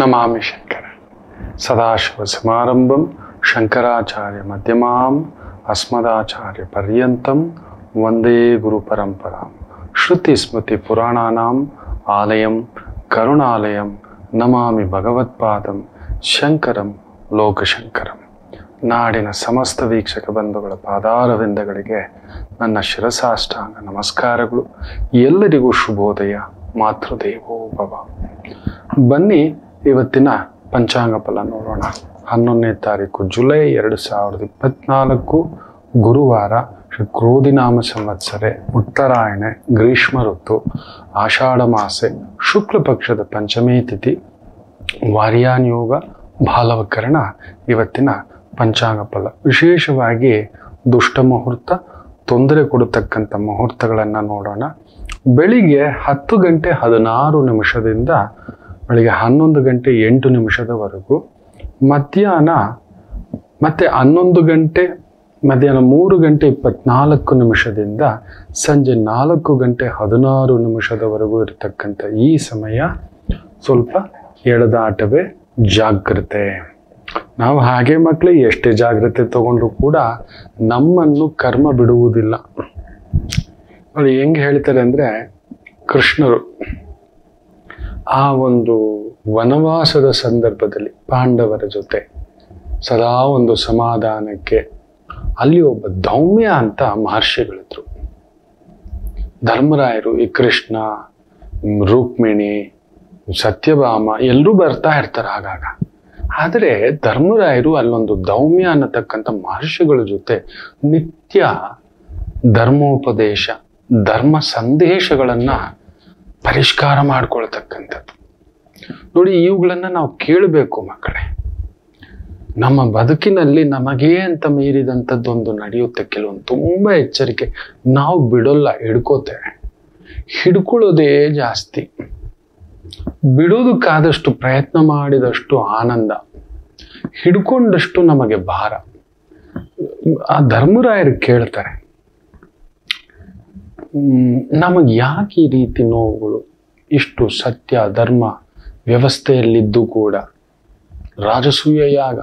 ನಮಾಮಿ ಶಂಕರ ಸದಾಶಿವ ಸಮಾರಂಭಂ ಶಂಕರಾಚಾರ್ಯ ಮಧ್ಯಮಾಂ ಅಸ್ಮದಾಚಾರ್ಯ ಪರ್ಯಂತಂ ವಂದೇ ಗುರು ಪರಂಪರಾಂ ಶ್ರುತಿ ಸ್ಮೃತಿ ಪುರಾಣಾನಾಂ ಆಲಯಂ ಕರುಣಾಲಯಂ ನಮಾಮಿ ಭಗವತ್ಪಾದಂ ಶಂಕರಂ ಲೋಕಶಂಕರಂ ನಾಡಿನ ಸಮಸ್ತ ವೀಕ್ಷಕ ಬಂಧುಗಳ ಪಾದಾರವಿಂದಗಳಿಗೆ ನನ್ನ ಶಿರಸಾಷ್ಟಾಂಗ ನಮಸ್ಕಾರಗಳು ಎಲ್ಲರಿಗೂ ಶುಭೋದಯ ಮಾತೃದೇವೋ ಭವ ಬನ್ನಿ ಇವತ್ತಿನ ಪಂಚಾಂಗ ಫಲ ನೋಡೋಣ ಹನ್ನೊಂದನೇ ತಾರೀಕು ಜುಲೈ ಎರಡು ಸಾವಿರದ ಇಪ್ಪತ್ನಾಲ್ಕು ಗುರುವಾರ ಶ್ರೀ ಕ್ರೋಧಿನಾಮ ಸಂವತ್ಸರೆ ಉತ್ತರಾಯಣ ಗ್ರೀಷ್ಮ ಋತು ಆಷಾಢ ಮಾಸೆ ಶುಕ್ಲ ಪಕ್ಷದ ಪಂಚಮಿ ತಿಥಿ ವಾರ್ಯಾನ್ ಯೋಗ ಬಾಲವಕರಣ ಇವತ್ತಿನ ಪಂಚಾಂಗ ಫಲ ವಿಶೇಷವಾಗಿ ದುಷ್ಟ ಮುಹೂರ್ತ ತೊಂದರೆ ಕೊಡತಕ್ಕಂಥ ಮುಹೂರ್ತಗಳನ್ನು ನೋಡೋಣ ಬೆಳಿಗ್ಗೆ ಹತ್ತು ಗಂಟೆ ಹದಿನಾರು ನಿಮಿಷದಿಂದ ಬೆಳಿಗ್ಗೆ ಹನ್ನೊಂದು ಗಂಟೆ ಎಂಟು ನಿಮಿಷದವರೆಗೂ ಮಧ್ಯಾಹ್ನ ಮತ್ತೆ ಹನ್ನೊಂದು ಗಂಟೆ ಮಧ್ಯಾಹ್ನ ಮೂರು ಗಂಟೆ ಇಪ್ಪತ್ನಾಲ್ಕು ನಿಮಿಷದಿಂದ ಸಂಜೆ ನಾಲ್ಕು ಗಂಟೆ ಹದಿನಾರು ನಿಮಿಷದವರೆಗೂ ಇರತಕ್ಕಂಥ ಈ ಸಮಯ ಸ್ವಲ್ಪ ಎಳೆದಾಟವೇ ಜಾಗ್ರತೆ ನಾವು ಹಾಗೆ ಮಕ್ಕಳಿಗೆ ಎಷ್ಟೇ ಜಾಗ್ರತೆ ತಗೊಂಡ್ರು ಕೂಡ ನಮ್ಮನ್ನು ಕರ್ಮ ಬಿಡುವುದಿಲ್ಲ ನೋಡಿ ಹೆಂಗೆ ಹೇಳ್ತಾರೆ ಅಂದರೆ ಕೃಷ್ಣರು ಆ ಒಂದು ವನವಾಸದ ಸಂದರ್ಭದಲ್ಲಿ ಪಾಂಡವರ ಜೊತೆ ಸದಾ ಒಂದು ಸಮಾಧಾನಕ್ಕೆ ಅಲ್ಲಿ ಒಬ್ಬ ದೌಮ್ಯ ಅಂತ ಮಹರ್ಷಿಗಳಿದ್ರು ಧರ್ಮರಾಯರು ಈ ಕೃಷ್ಣ ಮ್, ರುಕ್ಮಿಣಿ ಸತ್ಯಭಾಮ ಎಲ್ಲರೂ ಬರ್ತಾ ಇರ್ತಾರೆ ಆಗಾಗ ಆದರೆ ಧರ್ಮರಾಯರು ಅಲ್ಲೊಂದು ದೌಮ್ಯ ಅನ್ನತಕ್ಕಂಥ ಮಹರ್ಷಿಗಳ ಜೊತೆ ನಿತ್ಯ ಧರ್ಮೋಪದೇಶ ಧರ್ಮ ಸಂದೇಶಗಳನ್ನ ಪರಿಷ್ಕಾರ ಮಾಡ್ಕೊಳ್ತಕ್ಕಂಥದ್ದು ನೋಡಿ ಇವುಗಳನ್ನ ನಾವು ಕೇಳಬೇಕು ಮಕ್ಕಳೇ ನಮ್ಮ ಬದುಕಿನಲ್ಲಿ ನಮಗೇ ಅಂತ ಮೀರಿದಂಥದ್ದೊಂದು ನಡೆಯುತ್ತೆ ಕೆಲವೊಂದು ತುಂಬಾ ಎಚ್ಚರಿಕೆ ನಾವು ಬಿಡೋಲ್ಲ ಹಿಡ್ಕೋತೇವೆ ಹಿಡ್ಕೊಳ್ಳೋದೇ ಜಾಸ್ತಿ ಬಿಡೋದಕ್ಕಾದಷ್ಟು ಪ್ರಯತ್ನ ಮಾಡಿದಷ್ಟು ಆನಂದ ಹಿಡ್ಕೊಂಡಷ್ಟು ನಮಗೆ ಭಾರ ಆ ಧರ್ಮರಾಯರು ಕೇಳ್ತಾರೆ ನಮಗೆ ಯಾಕೆ ಈ ರೀತಿ ನೋವುಗಳು ಇಷ್ಟು ಸತ್ಯ ಧರ್ಮ ವ್ಯವಸ್ಥೆಯಲ್ಲಿದ್ದು ಕೂಡ ರಾಜಸೂಯ ಯಾಗ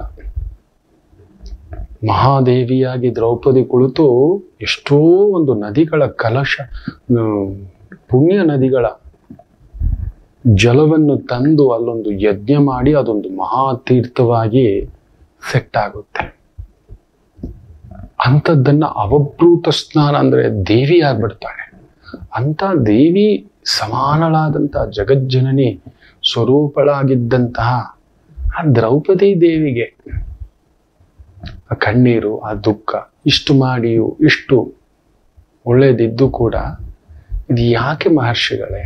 ಮಹಾದೇವಿಯಾಗಿ ದ್ರೌಪದಿ ಕುಳಿತು ಎಷ್ಟೋ ಒಂದು ನದಿಗಳ ಕಲಶ ಮ್, ಪುಣ್ಯ ನದಿಗಳ ಜಲವನ್ನು ತಂದು ಅಲ್ಲೊಂದು ಯಜ್ಞ ಮಾಡಿ ಅದೊಂದು ಮಹಾತೀರ್ಥವಾಗಿ ಸೆಟ್ ಆಗುತ್ತೆ ಅಂಥದ್ದನ್ನ ಅವಭೃತ ಸ್ನಾನ ಅಂದ್ರೆ ದೇವಿ ಆಗ್ಬಿಡ್ತಾಳೆ ಅಂತ ದೇವಿ ಸಮಾನಳಾದಂತಹ ಜಗಜ್ಜನನಿ ಸ್ವರೂಪಳಾಗಿದ್ದಂತಹ ಆ ದ್ರೌಪದಿ ದೇವಿಗೆ ಆ ಕಣ್ಣೀರು ಆ ದುಃಖ ಇಷ್ಟು ಮಾಡಿಯೂ ಇಷ್ಟು ಒಳ್ಳೇದಿದ್ದು ಕೂಡ ಇದು ಯಾಕೆ ಮಹರ್ಷಿಗಳೇ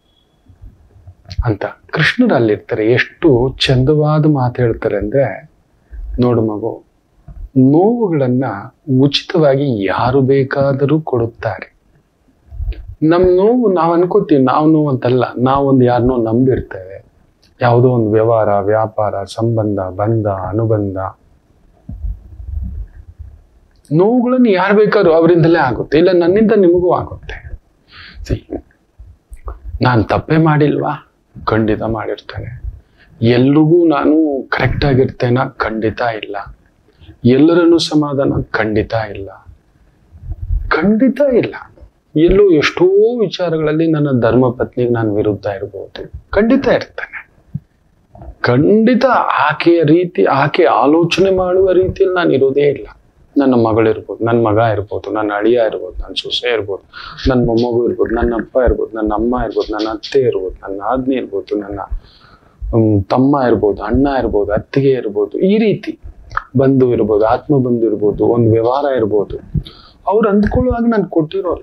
ಅಂತ ಕೃಷ್ಣರು ಅಲ್ಲಿರ್ತಾರೆ ಎಷ್ಟು ಚಂದವಾದ ಮಾತು ಹೇಳ್ತಾರೆ ಅಂದ್ರೆ ನೋಡು ಮಗು ನೋವುಗಳನ್ನ ಉಚಿತವಾಗಿ ಯಾರು ಬೇಕಾದರೂ ಕೊಡುತ್ತಾರೆ ನಮ್ ನೋವು ನಾವು ಅನ್ಕೋತೀವಿ ನಾವು ನೋವು ಅಂತಲ್ಲ ನಾವೊಂದು ಯಾರನ್ನೋ ನಂಬಿರ್ತೇವೆ ಯಾವುದೋ ಒಂದು ವ್ಯವಹಾರ ವ್ಯಾಪಾರ ಸಂಬಂಧ ಬಂಧ ಅನುಬಂಧ ನೋವುಗಳನ್ನು ಯಾರು ಬೇಕಾದ್ರೂ ಅವರಿಂದಲೇ ಆಗುತ್ತೆ ಇಲ್ಲ ನನ್ನಿಂದ ನಿಮಗೂ ಆಗುತ್ತೆ ನಾನು ತಪ್ಪೇ ಮಾಡಿಲ್ವಾ ಖಂಡಿತ ಮಾಡಿರ್ತೇನೆ ಎಲ್ರಿಗೂ ನಾನು ಕರೆಕ್ಟ್ ಆಗಿರ್ತೇನ ಖಂಡಿತ ಇಲ್ಲ ಎಲ್ಲರನ್ನೂ ಸಮಾಧಾನ ಖಂಡಿತ ಇಲ್ಲ ಖಂಡಿತ ಇಲ್ಲ ಎಲ್ಲೋ ಎಷ್ಟೋ ವಿಚಾರಗಳಲ್ಲಿ ನನ್ನ ಧರ್ಮ ಪತ್ನಿಗೆ ನಾನು ವಿರುದ್ಧ ಇರಬಹುದು ಖಂಡಿತ ಇರ್ತೇನೆ ಖಂಡಿತ ಆಕೆಯ ರೀತಿ ಆಕೆ ಆಲೋಚನೆ ಮಾಡುವ ರೀತಿಯಲ್ಲಿ ನಾನು ಇರೋದೇ ಇಲ್ಲ ನನ್ನ ಮಗಳಿರ್ಬೋದು ನನ್ನ ಮಗ ಇರ್ಬೋದು ನನ್ನ ಅಳಿಯ ಇರ್ಬೋದು ನನ್ನ ಸೊಸೆ ಇರ್ಬೋದು ನನ್ನ ಮೊಮ್ಮಗು ಇರ್ಬೋದು ನನ್ನ ಅಪ್ಪ ಇರ್ಬೋದು ನನ್ನ ಅಮ್ಮ ಇರ್ಬೋದು ನನ್ನ ಅತ್ತೆ ಇರ್ಬೋದು ನನ್ನ ಆಜ್ಞೆ ಇರ್ಬೋದು ನನ್ನ ಹ್ಮ್, ತಮ್ಮ ಇರ್ಬೋದು ಅಣ್ಣ ಇರ್ಬೋದು ಅತ್ತಿಗೆ ಇರ್ಬೋದು ಈ ರೀತಿ ಬಂಧು ಇರ್ಬೋದು ಆತ್ಮ ಬಂಧು ಇರ್ಬೋದು ಒಂದು ವ್ಯವಹಾರ ಇರ್ಬೋದು ಅವ್ರು ಅಂದ್ಕೊಳ್ಳುವಾಗ ನಾನು ಕೊಟ್ಟಿರೋಲ್ಲ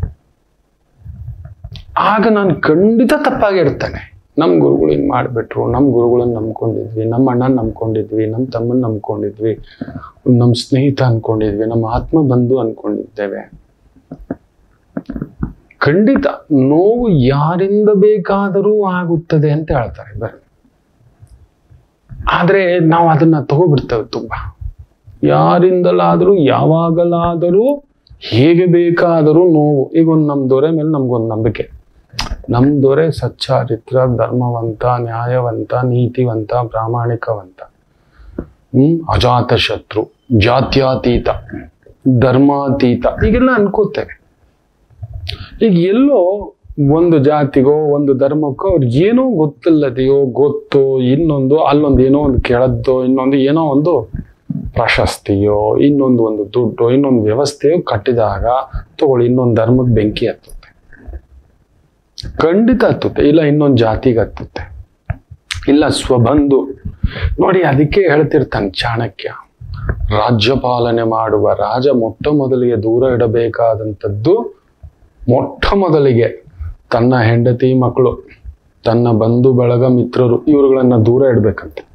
ಆಗ ನಾನು ಖಂಡಿತ ತಪ್ಪಾಗಿರ್ತಾನೆ ನಮ್ಮ ಗುರುಗಳು ಹಿಂಗ್ ಮಾಡ್ಬಿಟ್ರು ನಮ್ಮ ಗುರುಗಳನ್ನ ನಂಬ್ಕೊಂಡಿದ್ವಿ ನಮ್ಮ ಅಣ್ಣನ ನಂಬ್ಕೊಂಡಿದ್ವಿ ನಮ್ಮ ತಮ್ಮನ ನಂಬ್ಕೊಂಡಿದ್ವಿ ನಮ್ಮ ಸ್ನೇಹಿತ ಅನ್ಕೊಂಡಿದ್ವಿ ನಮ್ಮ ಆತ್ಮ ಬಂಧು ಅನ್ಕೊಂಡಿದ್ದೇವೆ ಖಂಡಿತ ನೋವು ಯಾರಿಂದ ಬೇಕಾದರೂ ಆಗುತ್ತದೆ ಅಂತ ಹೇಳ್ತಾರೆ ಬರ ಆದ್ರೆ ನಾವು ಅದನ್ನ ತಗೋಬಿಡ್ತೇವೆ ತುಂಬಾ ಯಾರಿಂದಲಾದರೂ ಯಾವಾಗಲಾದರೂ ಹೇಗೆ ಬೇಕಾದರೂ ನೋವು ಈಗ ಒಂದು ನಮ್ಮ ದೊರೆ ಮೇಲೆ ನಮ್ಗೊಂದು ನಂಬಿಕೆ ನಮ್ ದೊರೆ ಸಚ್ಚಾರಿತ್ರ ಧರ್ಮವಂತ ನ್ಯಾಯವಂತ ನೀತಿವಂತ ಪ್ರಾಮಾಣಿಕವಂತ ಹ್ಮ್ ಅಜಾತ ಶತ್ರು ಜಾತ್ಯಾತೀತ ಧರ್ಮಾತೀತ ಹೀಗೆಲ್ಲ ಅನ್ಕೋತೇವೆ ಈಗ ಎಲ್ಲೋ ಒಂದು ಜಾತಿಗೋ ಒಂದು ಧರ್ಮಕ್ಕೋ ಅವ್ರಿಗೆ ಏನೋ ಗೊತ್ತಿಲ್ಲದೆಯೋ ಗೊತ್ತೋ ಇನ್ನೊಂದು ಅಲ್ಲೊಂದು ಏನೋ ಒಂದು ಕೆಳದ್ದೋ ಇನ್ನೊಂದು ಏನೋ ಒಂದು ಪ್ರಶಸ್ತಿಯೋ ಇನ್ನೊಂದು ಒಂದು ದುಡ್ಡು ಇನ್ನೊಂದು ವ್ಯವಸ್ಥೆಯೋ ಕಟ್ಟಿದಾಗ ತಗೊಳ್ಳಿ ಇನ್ನೊಂದು ಧರ್ಮಕ್ಕೆ ಬೆಂಕಿ ಹತ್ತುತ್ತೆ ಖಂಡಿತ ಹತ್ತುತ್ತೆ ಇಲ್ಲ ಇನ್ನೊಂದು ಜಾತಿಗೆ ಹತ್ತುತ್ತೆ ಇಲ್ಲ ಸ್ವಬಂಧು ನೋಡಿ ಅದಕ್ಕೆ ಹೇಳ್ತಿರ್ತಾನೆ ಚಾಣಕ್ಯ ರಾಜ್ಯಪಾಲನೆ ಮಾಡುವ ರಾಜ ಮೊಟ್ಟ ಮೊದಲಿಗೆ ದೂರ ಇಡಬೇಕಾದಂಥದ್ದು ಮೊಟ್ಟ ಮೊದಲಿಗೆ ತನ್ನ ಹೆಂಡತಿ ಮಕ್ಕಳು ತನ್ನ ಬಂಧು ಬಳಗ ಮಿತ್ರರು ಇವುಗಳನ್ನ ದೂರ ಇಡ್ಬೇಕಂತೆ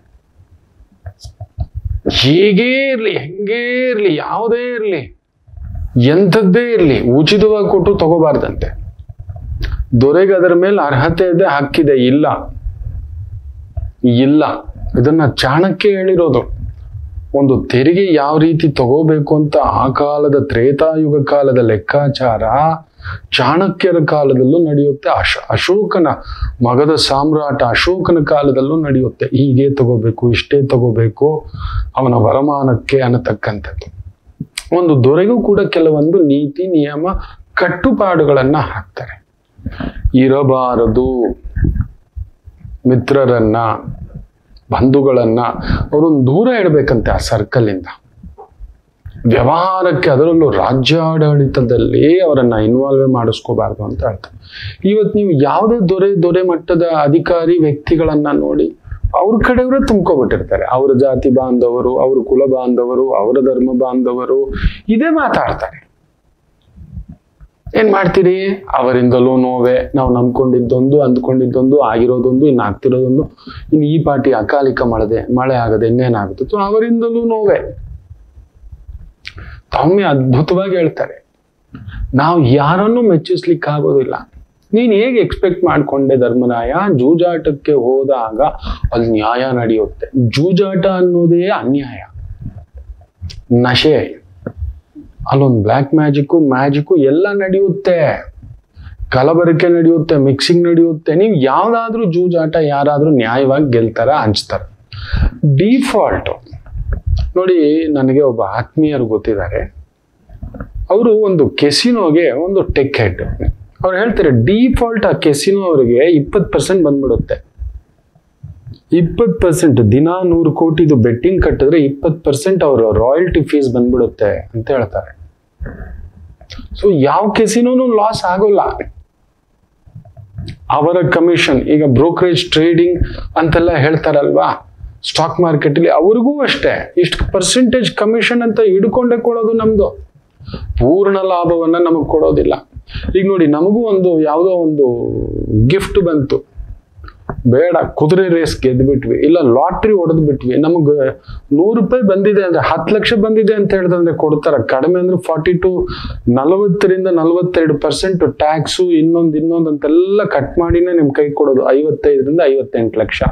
ಹೇಗೇ ಇರ್ಲಿ ಹೆಂಗೇ ಇರ್ಲಿ ಯಾವುದೇ ಇರ್ಲಿ ಎಂಥದ್ದೇ ಇರ್ಲಿ ಉಚಿತವಾಗಿ ಕೊಟ್ಟು ತಗೋಬಾರ್ದಂತೆ ದೊರೆಗೆ ಅದರ ಮೇಲೆ ಅರ್ಹತೆ ಇದೆ ಹಕ್ಕಿದೆ ಇಲ್ಲ ಇಲ್ಲ ಇದನ್ನ ಚಾಣಕ್ಯ ಹೇಳಿರೋದು ಒಂದು ತೆರಿಗೆ ಯಾವ ರೀತಿ ತಗೋಬೇಕು ಅಂತ ಆ ಕಾಲದ ತ್ರೇತಾಯುಗ ಕಾಲದ ಲೆಕ್ಕಾಚಾರ ಚಾಣಕ್ಯರ ಕಾಲದಲ್ಲೂ ನಡೆಯುತ್ತೆ ಅಶ ಅಶೋಕನ ಮಗದ ಸಾಮ್ರಾಟ ಅಶೋಕನ ಕಾಲದಲ್ಲೂ ನಡೆಯುತ್ತೆ ಹೀಗೆ ತಗೋಬೇಕು ಇಷ್ಟೇ ತಗೋಬೇಕು ಅವನ ವರಮಾನಕ್ಕೆ ಅನ್ನತಕ್ಕಂಥದ್ದು ಒಂದು ದೊರೆಗೂ ಕೂಡ ಕೆಲವೊಂದು ನೀತಿ ನಿಯಮ ಕಟ್ಟುಪಾಡುಗಳನ್ನ ಹಾಕ್ತಾರೆ ಇರಬಾರದು ಮಿತ್ರರನ್ನ ಬಂಧುಗಳನ್ನ ಅವರನ್ನು ದೂರ ಇಡಬೇಕಂತೆ ಆ ಸರ್ಕಲ್ ಇಂದ ವ್ಯವಹಾರಕ್ಕೆ ಅದರಲ್ಲೂ ರಾಜ್ಯಾಡಳಿತದಲ್ಲಿ ಅವರನ್ನ ಇನ್ವಾಲ್ವ್ ಮಾಡಿಸ್ಕೋಬಾರ್ದು ಅಂತ ಹೇಳ್ತಾರೆ ಇವತ್ತು ನೀವು ಯಾವುದೇ ದೊರೆ ದೊರೆ ಮಟ್ಟದ ಅಧಿಕಾರಿ ವ್ಯಕ್ತಿಗಳನ್ನ ನೋಡಿ ಅವ್ರ ಕಡೆಯವರೇ ತುಂಬ್ಕೊಬಿಟ್ಟಿರ್ತಾರೆ ಅವರ ಜಾತಿ ಬಾಂಧವರು ಅವ್ರ ಕುಲ ಬಾಂಧವರು ಅವರ ಧರ್ಮ ಬಾಂಧವರು ಇದೇ ಮಾತಾಡ್ತಾರೆ ಏನ್ ಮಾಡ್ತೀರಿ ಅವರಿಂದಲೂ ನೋವೆ ನಾವು ನಂಬ್ಕೊಂಡಿದ್ದೊಂದು ಅಂದ್ಕೊಂಡಿದ್ದೊಂದು ಆಗಿರೋದೊಂದು ಇನ್ನು ಆಗ್ತಿರೋದೊಂದು ಇನ್ನು ಈ ಪಾರ್ಟಿ ಅಕಾಲಿಕ ಮಳೆದೆ ಮಳೆ ಆಗದೆ ಇನ್ನೇನಾಗುತ್ತೋ ಅವರಿಂದಲೂ ನೋವೆ ತಮ್ಮೆ ಅದ್ಭುತವಾಗಿ ಹೇಳ್ತಾರೆ ನಾವು ಯಾರನ್ನೂ ಮೆಚ್ಚಿಸ್ಲಿಕ್ಕೆ ಆಗೋದಿಲ್ಲ ನೀನ್ ಹೇಗೆ ಎಕ್ಸ್ಪೆಕ್ಟ್ ಮಾಡ್ಕೊಂಡೆ ಧರ್ಮರಾಯ ಜೂಜಾಟಕ್ಕೆ ಹೋದಾಗ ಅಲ್ಲಿ ನ್ಯಾಯ ನಡೆಯುತ್ತೆ ಜೂಜಾಟ ಅನ್ನೋದೇ ಅನ್ಯಾಯ ನಶೆ ಅಲ್ಲೊಂದು ಬ್ಲ್ಯಾಕ್ ಮ್ಯಾಜಿಕ್ಕು ಮ್ಯಾಜಿಕ್ಕು ಎಲ್ಲ ನಡೆಯುತ್ತೆ ಕಲಬರಿಕೆ ನಡೆಯುತ್ತೆ ಮಿಕ್ಸಿಂಗ್ ನಡೆಯುತ್ತೆ ನೀವು ಯಾವ್ದಾದ್ರೂ ಜೂಜಾಟ ಯಾರಾದ್ರೂ ನ್ಯಾಯವಾಗಿ ಗೆಲ್ತಾರ ಹಂಚ್ತಾರ ಡಿಫಾಲ್ಟ್ ನೋಡಿ ನನಗೆ ಒಬ್ಬ ಆತ್ಮೀಯರು ಗೊತ್ತಿದ್ದಾರೆ ಅವರು ಒಂದು ಕೆಸಿನೋಗೆ ಒಂದು ಟೆಕ್ ಹೆಡ್ ಅವ್ರು ಹೇಳ್ತಾರೆ ಡಿಫಾಲ್ಟ್ ಆ ಕೆಸಿನೋ ಅವರಿಗೆ ಇಪ್ಪತ್ತು ಪರ್ಸೆಂಟ್ ಬಂದ್ಬಿಡುತ್ತೆ ಇಪ್ಪತ್ತು ಪರ್ಸೆಂಟ್ ದಿನ ನೂರು ಕೋಟಿದು ಬೆಟ್ಟಿಂಗ್ ಕಟ್ಟಿದ್ರೆ ಇಪ್ಪತ್ತು ಪರ್ಸೆಂಟ್ ಅವ್ರ ರಾಯಲ್ಟಿ ಫೀಸ್ ಬಂದ್ಬಿಡುತ್ತೆ ಅಂತ ಹೇಳ್ತಾರೆ ಸೊ ಯಾವ ಕೆಸಿನೋನು ಲಾಸ್ ಆಗೋಲ್ಲ ಅವರ ಕಮಿಷನ್ ಈಗ ಬ್ರೋಕರೇಜ್ ಟ್ರೇಡಿಂಗ್ ಅಂತೆಲ್ಲ ಹೇಳ್ತಾರಲ್ವಾ ಸ್ಟಾಕ್ ಮಾರ್ಕೆಟ್ ಅಲ್ಲಿ ಅವ್ರಿಗೂ ಅಷ್ಟೇ ಇಷ್ಟು ಪರ್ಸೆಂಟೇಜ್ ಕಮಿಷನ್ ಅಂತ ಹಿಡ್ಕೊಂಡೇ ಕೊಡೋದು ನಮ್ದು ಪೂರ್ಣ ಲಾಭವನ್ನ ನಮಗ್ ಕೊಡೋದಿಲ್ಲ ಈಗ ನೋಡಿ ನಮಗೂ ಒಂದು ಯಾವುದೋ ಒಂದು ಗಿಫ್ಟ್ ಬಂತು ಬೇಡ ಕುದುರೆ ರೇಸ್ ಗೆದ್ಬಿಟ್ವಿ ಇಲ್ಲ ಲಾಟ್ರಿ ಹೊಡೆದ್ ಬಿಟ್ವಿ ನಮಗೆ ನೂರು ರೂಪಾಯಿ ಬಂದಿದೆ ಅಂದ್ರೆ ಹತ್ತು ಲಕ್ಷ ಬಂದಿದೆ ಅಂತ ಹೇಳಿದ್ರೆ ಕೊಡ್ತಾರ ಕಡಿಮೆ ಅಂದ್ರೆ ಫಾರ್ಟಿ ಟು ನಲವತ್ತರಿಂದ ನಲವತ್ತೆರಡು ಪರ್ಸೆಂಟ್ ಟ್ಯಾಕ್ಸು ಇನ್ನೊಂದು ಇನ್ನೊಂದು ಅಂತೆಲ್ಲ ಕಟ್ ಮಾಡಿನೇ ನಿಮ್ ಕೈ ಕೊಡೋದು ಐವತ್ತೈದರಿಂದ ಐವತ್ತೆಂಟು ಲಕ್ಷ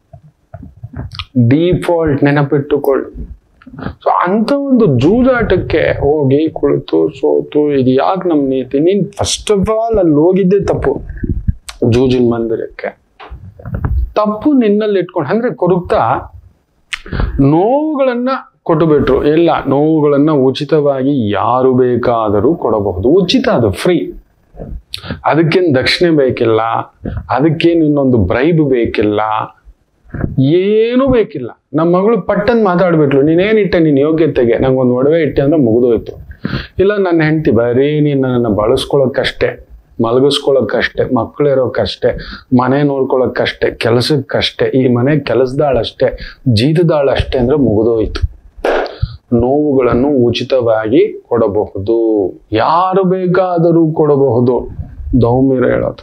ಡಿಫಾಲ್ಟ್ ನೆನಪಿಟ್ಟುಕೊಳ್ಳಿ ಸೊ ಅಂತ ಒಂದು ಜೂಜಾಟಕ್ಕೆ ಹೋಗಿ ಕುಳಿತು ಸೋತು ಇದು ಯಾಕೆ ನಮ್ಮ ನೀತಿ ನೀನ್ ಫಸ್ಟ್ ಆಫ್ ಆಲ್ ಅಲ್ಲಿ ಹೋಗಿದ್ದೆ ತಪ್ಪು ಜೂಜಿನ ಮಂದಿರಕ್ಕೆ ತಪ್ಪು ನಿನ್ನಲ್ಲಿ ಇಟ್ಕೊಂಡು ಅಂದ್ರೆ ಕೊರುಕ್ತಾ ನೋವುಗಳನ್ನ ಕೊಟ್ಟುಬಿಟ್ರು ಇಲ್ಲ ನೋವುಗಳನ್ನ ಉಚಿತವಾಗಿ ಯಾರು ಬೇಕಾದರೂ ಕೊಡಬಹುದು ಉಚಿತ ಅದು ಫ್ರೀ ಅದಕ್ಕೇನು ದಕ್ಷಿಣೆ ಬೇಕಿಲ್ಲ ಅದಕ್ಕೇನು ಇನ್ನೊಂದು ಬ್ರೈಬ್ ಬೇಕಿಲ್ಲ ಏನೂ ಬೇಕಿಲ್ಲ ನಮ್ಮ ಮಗಳು ಪಟ್ಟನ್ ಮಾತಾಡ್ಬಿಟ್ಲು ನೀನೇನಿಟ್ಟೆ ನಿನ್ನ ಯೋಗ್ಯತೆಗೆ ನಂಗೆ ಒಂದು ಒಡವೆ ಇಟ್ಟೆ ಅಂದ್ರೆ ಮುಗಿದೋಯ್ತು ಇಲ್ಲ ನನ್ನ ಹೆಂಡತಿ ಬರೀ ನೀನು ನನ್ನನ್ನು ಬಳಸ್ಕೊಳಕ್ಕಷ್ಟೇ ಮಲಗಿಸ್ಕೊಳಕ್ಕಷ್ಟೇ ಮಕ್ಕಳಿರೋಕ್ಕಷ್ಟೇ ಮನೆ ನೋಡ್ಕೊಳಕ್ಕಷ್ಟೇ ಕೆಲಸಕ್ಕಷ್ಟೇ ಈ ಮನೆ ಕೆಲಸದಾಳಷ್ಟೇ ಜೀತದಾಳಷ್ಟೇ ಅಂದ್ರೆ ಮುಗಿದೋಯ್ತು ನೋವುಗಳನ್ನು ಉಚಿತವಾಗಿ ಕೊಡಬಹುದು ಯಾರು ಬೇಕಾದರೂ ಕೊಡಬಹುದು ದೌಮ್ಯರ ಹೇಳೋದು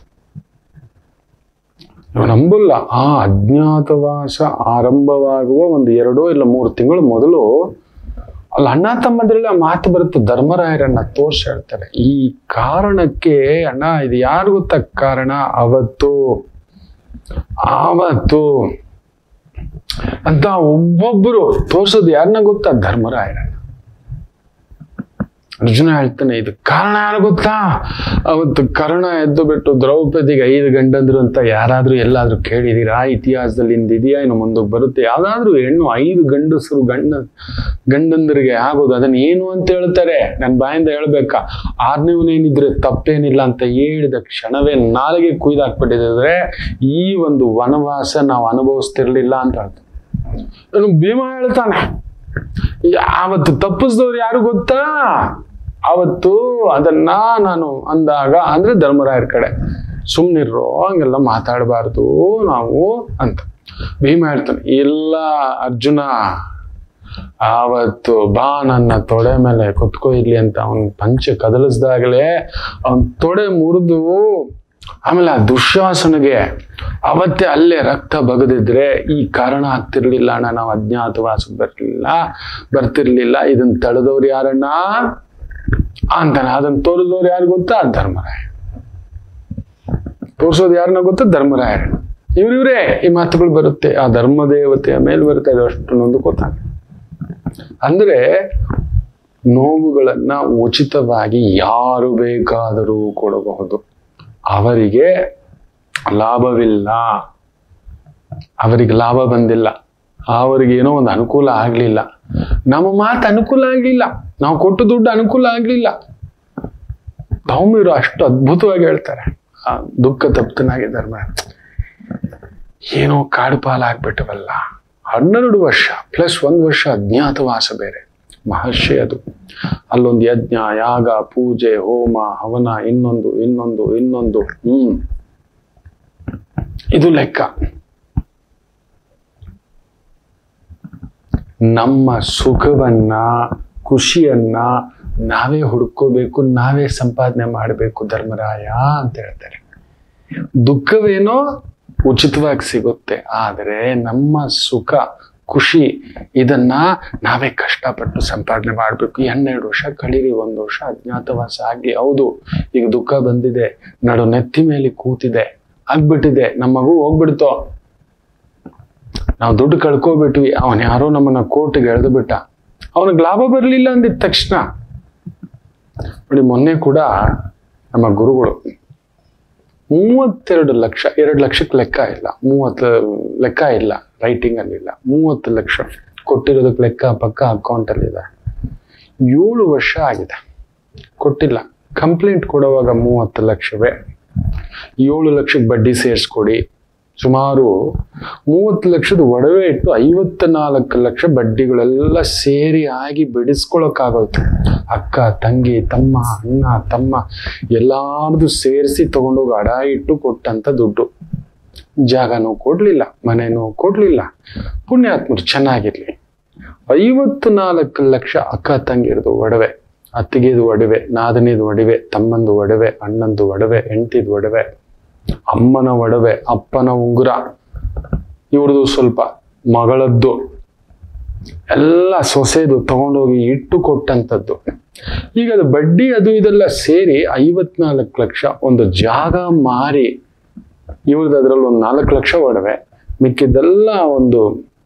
ನಾವು ನಂಬಲ್ಲ ಆ ಅಜ್ಞಾತವಾಸ ಆರಂಭವಾಗುವ ಒಂದು ಎರಡೋ ಇಲ್ಲ ಮೂರು ತಿಂಗಳು ಮೊದಲು ಅಲ್ಲಿ ಅಣ್ಣ ತಮ್ಮದ್ರಲ್ಲಿ ಆ ಮಾತು ಬರುತ್ತೆ ಧರ್ಮರಾಯರನ್ನ ತೋರ್ಸಿ ಹೇಳ್ತಾರೆ ಈ ಕಾರಣಕ್ಕೆ ಅಣ್ಣ ಇದು ಯಾರು ಗೊತ್ತ ಕಾರಣ ಅವತ್ತು ಆವತ್ತು ಅಂತ ಒಬ್ಬೊಬ್ಬರು ತೋರ್ಸೋದು ಯಾರನ್ನ ಗೊತ್ತಾ ಧರ್ಮರಾಯರನ್ನ ಅರ್ಜುನ ಹೇಳ್ತಾನೆ ಇದು ಕಾರಣ ಯಾರು ಗೊತ್ತಾ ಅವತ್ತು ಕರ್ಣ ಎದ್ದು ಬಿಟ್ಟು ದ್ರೌಪದಿಗೆ ಐದು ಗಂಡಂದ್ರು ಅಂತ ಯಾರಾದ್ರೂ ಎಲ್ಲಾದ್ರೂ ಕೇಳಿದೀರಾ ಇತಿಹಾಸದಲ್ಲಿ ಇಂದಿದೆಯಾ ಇನ್ನು ಮುಂದಕ್ಕೆ ಬರುತ್ತೆ ಯಾವ್ದಾದ್ರೂ ಹೆಣ್ಣು ಐದು ಗಂಡಸರು ಗಂಡ ಗಂಡಂದರಿಗೆ ಆಗೋದು ಅದನ್ನ ಏನು ಅಂತ ಹೇಳ್ತಾರೆ ನನ್ನ ಬಾಯಿಂದ ಹೇಳ್ಬೇಕಾ ಆರನೇವನೇನಿದ್ರೆ ತಪ್ಪೇನಿಲ್ಲ ಅಂತ ಹೇಳಿದ ಕ್ಷಣವೇ ನಾಲಿಗೆ ಕುಯ್ದಾಕ್ಬಿಟ್ಟಿದ್ರೆ ಈ ಒಂದು ವನವಾಸ ನಾವು ಅನುಭವಿಸ್ತಿರ್ಲಿಲ್ಲ ಅಂತ ಹೇಳ್ತಾರೆ ಇನ್ನು ಭೀಮ ಹೇಳ್ತಾನೆ ಆವತ್ತು ತಪ್ಪಿಸಿದವ್ರು ಯಾರು ಗೊತ್ತಾ ಅವತ್ತು ಅದನ್ನ ನಾನು ಅಂದಾಗ ಅಂದ್ರೆ ಧರ್ಮರಾಯರ ಕಡೆ ಸುಮ್ನಿರೋ ಹಂಗೆಲ್ಲ ಮಾತಾಡಬಾರ್ದು ನಾವು ಅಂತ ಭೀಮ ಹೇಳ್ತಾನೆ ಇಲ್ಲ ಅರ್ಜುನ ಆವತ್ತು ಬಾ ನನ್ನ ತೊಡೆ ಮೇಲೆ ಕುತ್ಕೋ ಇಲ್ಲಿ ಅಂತ ಅವನ್ ಪಂಚ ಕದಲಿಸ್ದಾಗಲೇ ಅವನ್ ತೊಡೆ ಮುರಿದು ಆಮೇಲೆ ಆ ದುಶ್ಯಾಸನಿಗೆ ಅವತ್ತೇ ಅಲ್ಲೇ ರಕ್ತ ಬಗದಿದ್ರೆ ಈ ಕಾರಣ ಆಗ್ತಿರ್ಲಿಲ್ಲ ಅಣ್ಣ ನಾವು ಅಜ್ಞಾತವಾಸ ಬರ್ಲಿಲ್ಲ ಬರ್ತಿರ್ಲಿಲ್ಲ ಇದನ್ನ ತಡೆದವ್ರು ಯಾರಣ್ಣ ಅಂತಾನೆ ಅದನ್ನ ತೋರಿದವ್ರು ಯಾರು ಗೊತ್ತಾ ಧರ್ಮರಾಯ ತೋರಿಸೋದು ಯಾರನ್ನ ಗೊತ್ತಾ ಧರ್ಮರಾಯ ಇವ್ರಿವ್ರೇ ಈ ಮಾತುಗಳು ಬರುತ್ತೆ ಆ ಧರ್ಮ ದೇವತೆಯ ಮೇಲೆ ಬರುತ್ತೆ ಅದು ಅಷ್ಟು ನೊಂದುಕೋತಾನೆ ಅಂದ್ರೆ ನೋವುಗಳನ್ನ ಉಚಿತವಾಗಿ ಯಾರು ಬೇಕಾದರೂ ಕೊಡಬಹುದು ಅವರಿಗೆ ಲಾಭವಿಲ್ಲ ಅವರಿಗೆ ಲಾಭ ಬಂದಿಲ್ಲ ಅವರಿಗೆ ಏನೋ ಒಂದು ಅನುಕೂಲ ಆಗ್ಲಿಲ್ಲ ನಮ್ಮ ಮಾತು ಅನುಕೂಲ ಆಗ್ಲಿಲ್ಲ ನಾವು ಕೊಟ್ಟು ದುಡ್ಡು ಅನುಕೂಲ ಆಗ್ಲಿಲ್ಲ ತೌಮಿರು ಅಷ್ಟು ಅದ್ಭುತವಾಗಿ ಹೇಳ್ತಾರೆ ಆ ದುಃಖ ತಪ್ತನಾಗಿ ಧರ್ಮ ಏನೋ ಕಾಡು ಪಾಲಾಗ್ಬಿಟ್ಟವಲ್ಲ ಹನ್ನೆರಡು ವರ್ಷ ಪ್ಲಸ್ ಒಂದು ವರ್ಷ ಅಜ್ಞಾತವಾಸ ಬೇರೆ ಮಹರ್ಷಿ ಅದು ಅಲ್ಲೊಂದು ಯಜ್ಞ ಯಾಗ ಪೂಜೆ ಹೋಮ ಹವನ ಇನ್ನೊಂದು ಇನ್ನೊಂದು ಇನ್ನೊಂದು ಹ್ಮ್ ಇದು ಲೆಕ್ಕ ನಮ್ಮ ಸುಖವನ್ನ ಖುಷಿಯನ್ನ ನಾವೇ ಹುಡ್ಕೋಬೇಕು ನಾವೇ ಸಂಪಾದನೆ ಮಾಡಬೇಕು ಧರ್ಮರಾಯ ಅಂತ ಹೇಳ್ತಾರೆ ದುಃಖವೇನೋ ಉಚಿತವಾಗಿ ಸಿಗುತ್ತೆ ಆದರೆ ನಮ್ಮ ಸುಖ ಖುಷಿ ಇದನ್ನ ನಾವೇ ಕಷ್ಟಪಟ್ಟು ಸಂಪಾದನೆ ಮಾಡಬೇಕು ಹನ್ನೆರಡು ವರ್ಷ ಕಳೀರಿ ಒಂದು ವರ್ಷ ಅಜ್ಞಾತವಾಸ ಆಗಿ ಹೌದು ಈಗ ದುಃಖ ಬಂದಿದೆ ನಡು ನೆತ್ತಿ ಮೇಲೆ ಕೂತಿದೆ ಆಗ್ಬಿಟ್ಟಿದೆ ನಮ್ಮ ಮಗು ಹೋಗ್ಬಿಡ್ತೋ ನಾವು ದುಡ್ಡು ಕಳ್ಕೊಬಿಟ್ವಿ ಅವನ್ ಯಾರೋ ನಮ್ಮನ್ನ ಕೋರ್ಟ್ಗೆ ಎಳೆದು ಬಿಟ್ಟ ಅವನಿಗೆ ಲಾಭ ಬರಲಿಲ್ಲ ಅಂದಿದ ತಕ್ಷಣ ನೋಡಿ ಮೊನ್ನೆ ಕೂಡ ನಮ್ಮ ಗುರುಗಳು ಮೂವತ್ತೆರಡು ಲಕ್ಷ ಎರಡು ಲಕ್ಷಕ್ಕೆ ಲೆಕ್ಕ ಇಲ್ಲ ಮೂವತ್ತು ಲೆಕ್ಕ ಇಲ್ಲ ರೈಟಿಂಗ್ ಅಲ್ಲಿ ಇಲ್ಲ ಮೂವತ್ತು ಲಕ್ಷ ಕೊಟ್ಟಿರೋದಕ್ಕೆ ಲೆಕ್ಕ ಪಕ್ಕ ಅಕೌಂಟ್ ಅಲ್ಲಿ ಇದೆ ಏಳು ವರ್ಷ ಆಗಿದೆ ಕೊಟ್ಟಿಲ್ಲ ಕಂಪ್ಲೇಂಟ್ ಕೊಡುವಾಗ ಮೂವತ್ತು ಲಕ್ಷವೇ ಏಳು ಲಕ್ಷಕ್ಕೆ ಬಡ್ಡಿ ಸೇರಿಸ್ಕೊಡಿ ಸುಮಾರು ಮೂವತ್ತು ಲಕ್ಷದ ಒಡವೆ ಇಟ್ಟು ಐವತ್ತ ನಾಲ್ಕು ಲಕ್ಷ ಬಡ್ಡಿಗಳೆಲ್ಲ ಸೇರಿ ಆಗಿ ಬಿಡಿಸ್ಕೊಳಕ್ಕಾಗೋಯ್ತು ಅಕ್ಕ ತಂಗಿ ತಮ್ಮ ಅಣ್ಣ ತಮ್ಮ ಎಲ್ಲಾರ್ದು ಸೇರಿಸಿ ತಗೊಂಡೋಗಿ ಅಡ ಇಟ್ಟು ಕೊಟ್ಟಂತ ದುಡ್ಡು ಜಾಗನೂ ಕೊಡ್ಲಿಲ್ಲ ಮನೆನೂ ಕೊಡ್ಲಿಲ್ಲ ಪುಣ್ಯಾತ್ಮರು ಚೆನ್ನಾಗಿರ್ಲಿ ಐವತ್ತು ನಾಲ್ಕು ಲಕ್ಷ ಅಕ್ಕ ತಂಗಿರದು ಒಡವೆ ಅತ್ತಿಗೆದು ಒಡವೆ ನಾದನಿದು ಒಡವೆ ತಮ್ಮಂದು ಒಡವೆ ಅಣ್ಣಂದು ಒಡವೆ ಹೆಂಡತಿದು ಒಡವೆ ಅಮ್ಮನ ಒಡವೆ ಅಪ್ಪನ ಉಂಗುರ ಇವ್ರದ್ದು ಸ್ವಲ್ಪ ಮಗಳದ್ದು ಎಲ್ಲ ಸೊಸೆದು ತಗೊಂಡೋಗಿ ಇಟ್ಟು ಕೊಟ್ಟಂಥದ್ದು ಈಗ ಅದು ಬಡ್ಡಿ ಅದು ಇದೆಲ್ಲ ಸೇರಿ ಐವತ್ನಾಲ್ಕು ಲಕ್ಷ ಒಂದು ಜಾಗ ಮಾರಿ ಇವ್ರದ್ದು ಅದ್ರಲ್ಲಿ ಒಂದು ನಾಲ್ಕು ಲಕ್ಷ ಒಡವೆ ಮಿಕ್ಕಿದ್ದೆಲ್ಲ ಒಂದು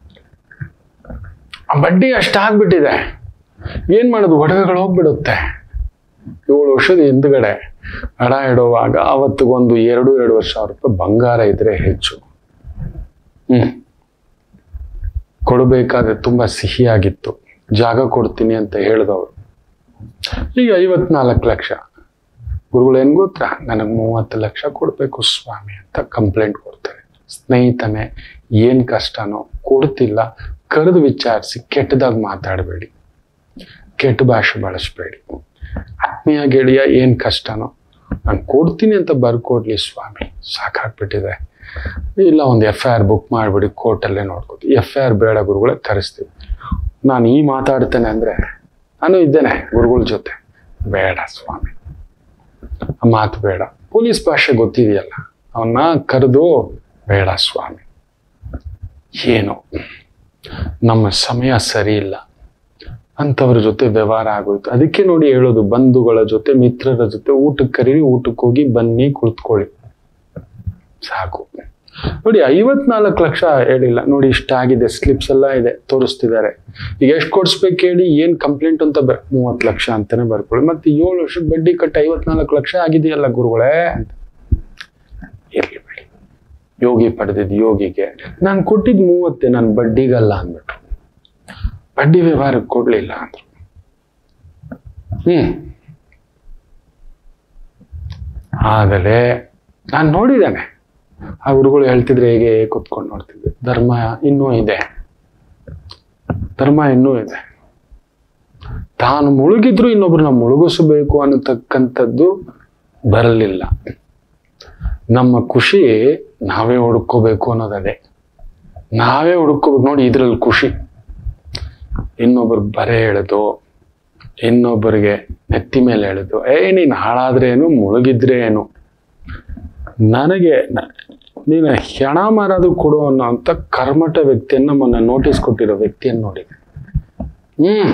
ಆ ಬಡ್ಡಿ ಅಷ್ಟಾಗ್ಬಿಟ್ಟಿದೆ ಏನ್ ಮಾಡೋದು ಒಡವೆಗಳು ಹೋಗ್ಬಿಡುತ್ತೆ ಏಳು ವರ್ಷದ ಹಿಂದ್ಗಡೆ ಹಣ ಇಡುವಾಗ ಅವತ್ತಿಗೊಂದು ಎರಡು ಎರಡೂವರೆ ಸಾವಿರ ರೂಪಾಯಿ ಬಂಗಾರ ಇದ್ರೆ ಹೆಚ್ಚು ಹ್ಮ್ ಕೊಡಬೇಕಾದ್ರೆ ತುಂಬಾ ಸಿಹಿಯಾಗಿತ್ತು ಜಾಗ ಕೊಡ್ತೀನಿ ಅಂತ ಹೇಳಿದವರು ಈಗ ಐವತ್ನಾಲ್ಕು ಲಕ್ಷ ಗುರುಗಳು ಏನ್ ಗೊತ್ತಾ ನನಗೆ ಮೂವತ್ತು ಲಕ್ಷ ಕೊಡ್ಬೇಕು ಸ್ವಾಮಿ ಅಂತ ಕಂಪ್ಲೇಂಟ್ ಕೊಡ್ತಾರೆ ಸ್ನೇಹಿತನೇ ಏನ್ ಕಷ್ಟನೋ ಕೊಡ್ತಿಲ್ಲ ಕರೆದು ವಿಚಾರಿಸಿ ಕೆಟ್ಟದಾಗ ಮಾತಾಡಬೇಡಿ ಕೆಟ್ಟ ಭಾಷೆ ಬಳಸಬೇಡಿ ಆತ್ಮೀಯ ಗೆಳೆಯ ಏನ್ ಕಷ್ಟನೋ ನಾನು ಕೊಡ್ತೀನಿ ಅಂತ ಬರ್ಕೊಡ್ಲಿ ಸ್ವಾಮಿ ಸಾಕಾಗ್ಬಿಟ್ಟಿದೆ ಇಲ್ಲ ಒಂದು ಎಫ್ ಐ ಆರ್ ಬುಕ್ ಮಾಡಿಬಿಡಿ ಕೋರ್ಟಲ್ಲೇ ನೋಡ್ಕೋತೀವಿ ಎಫ್ ಐ ಆರ್ ಬೇಡ ಗುರುಗಳೇ ಕರೆಸ್ತೀವಿ ನಾನು ಈ ಮಾತಾಡ್ತೇನೆ ಅಂದ್ರೆ ನಾನು ಇದ್ದೇನೆ ಗುರುಗಳ ಜೊತೆ ಬೇಡ ಸ್ವಾಮಿ ಆ ಮಾತು ಬೇಡ ಪೊಲೀಸ್ ಭಾಷೆ ಗೊತ್ತಿದೆಯಲ್ಲ ಅವನ್ನ ಕರೆದು ಬೇಡ ಸ್ವಾಮಿ ಏನು ನಮ್ಮ ಸಮಯ ಸರಿ ಇಲ್ಲ ಅಂಥವ್ರ ಜೊತೆ ವ್ಯವಹಾರ ಆಗೋಯ್ತು ಅದಕ್ಕೆ ನೋಡಿ ಹೇಳೋದು ಬಂಧುಗಳ ಜೊತೆ ಮಿತ್ರರ ಜೊತೆ ಊಟಕ್ಕೆ ಕರೀರಿ ಊಟಕ್ಕೆ ಹೋಗಿ ಬನ್ನಿ ಕುಳಿತುಕೊಳ್ಳಿ ಸಾಕು ನೋಡಿ ಐವತ್ನಾಲ್ಕು ಲಕ್ಷ ಹೇಳಿಲ್ಲ ನೋಡಿ ಇಷ್ಟ ಆಗಿದೆ ಸ್ಲಿಪ್ಸ್ ಎಲ್ಲ ಇದೆ ತೋರಿಸ್ತಿದ್ದಾರೆ ಈಗ ಎಷ್ಟು ಕೊಡಿಸ್ಬೇಕು ಹೇಳಿ ಏನ್ ಕಂಪ್ಲೇಂಟ್ ಅಂತ ಬ ಮೂವತ್ತು ಲಕ್ಷ ಅಂತಾನೆ ಬರ್ಕೊಳ್ಳಿ ಮತ್ತೆ ಏಳು ವರ್ಷದ ಬಡ್ಡಿ ಕಟ್ಟಿ ಐವತ್ನಾಲ್ಕು ಲಕ್ಷ ಆಗಿದೆಯಲ್ಲ ಗುರುಗಳೇ ಅಂತ ಇರ್ಲಿ ಬಿಡಿ ಯೋಗಿ ಪಡೆದಿದ್ದು ಯೋಗಿಗೆ ನಾನು ಕೊಟ್ಟಿದ್ದು ಮೂವತ್ತೆ ನಾನು ಬಡ್ಡಿಗಲ್ಲ ಅಂದ್ಬಿಟ್ರು ಬಡ್ಡಿ ವ್ಯವಹಾರಕ್ಕೆ ಕೊಡ್ಲಿಲ್ಲ ಅಂದ್ರು ಹ್ಮ್ ಆಗಲೇ ನಾನು ನೋಡಿದ್ದೇನೆ ಆ ಗುರುಗಳು ಹೇಳ್ತಿದ್ರೆ ಹೇಗೆ ಕುತ್ಕೊಂಡು ನೋಡ್ತಿದ್ದೆ ಧರ್ಮ ಇನ್ನೂ ಇದೆ ಧರ್ಮ ಇನ್ನೂ ಇದೆ ತಾನು ಮುಳುಗಿದ್ರು ಇನ್ನೊಬ್ರನ್ನ ಮುಳುಗಿಸಬೇಕು ಅನ್ನತಕ್ಕಂಥದ್ದು ಬರಲಿಲ್ಲ ನಮ್ಮ ಖುಷಿ ನಾವೇ ಹುಡುಕೋಬೇಕು ಅನ್ನೋದದೇ ನಾವೇ ಹುಡುಕೋಬೇಕು ನೋಡಿ ಇದ್ರಲ್ಲಿ ಖುಷಿ ಇನ್ನೊಬ್ರು ಬರೆ ಎಳೆದು ಇನ್ನೊಬ್ಬರಿಗೆ ನೆತ್ತಿ ಮೇಲೆ ಎಳೆದು ಏ ನೀನು ಹಾಳಾದ್ರೇನು ಮುಳುಗಿದ್ರೆ ಏನು ನನಗೆ ನ- ನೀನು ಹೆಣ ಮಾರಾದ್ರೂ ಕೊಡು ಅನ್ನೋ ಅಂತ ಕರ್ಮಠ ವ್ಯಕ್ತಿಯನ್ನ ಮೊನ್ನೆ ನೋಟಿಸ್ ಕೊಟ್ಟಿರೋ ವ್ಯಕ್ತಿಯನ್ನು ನೋಡಿದೆ ಹ್ಮ್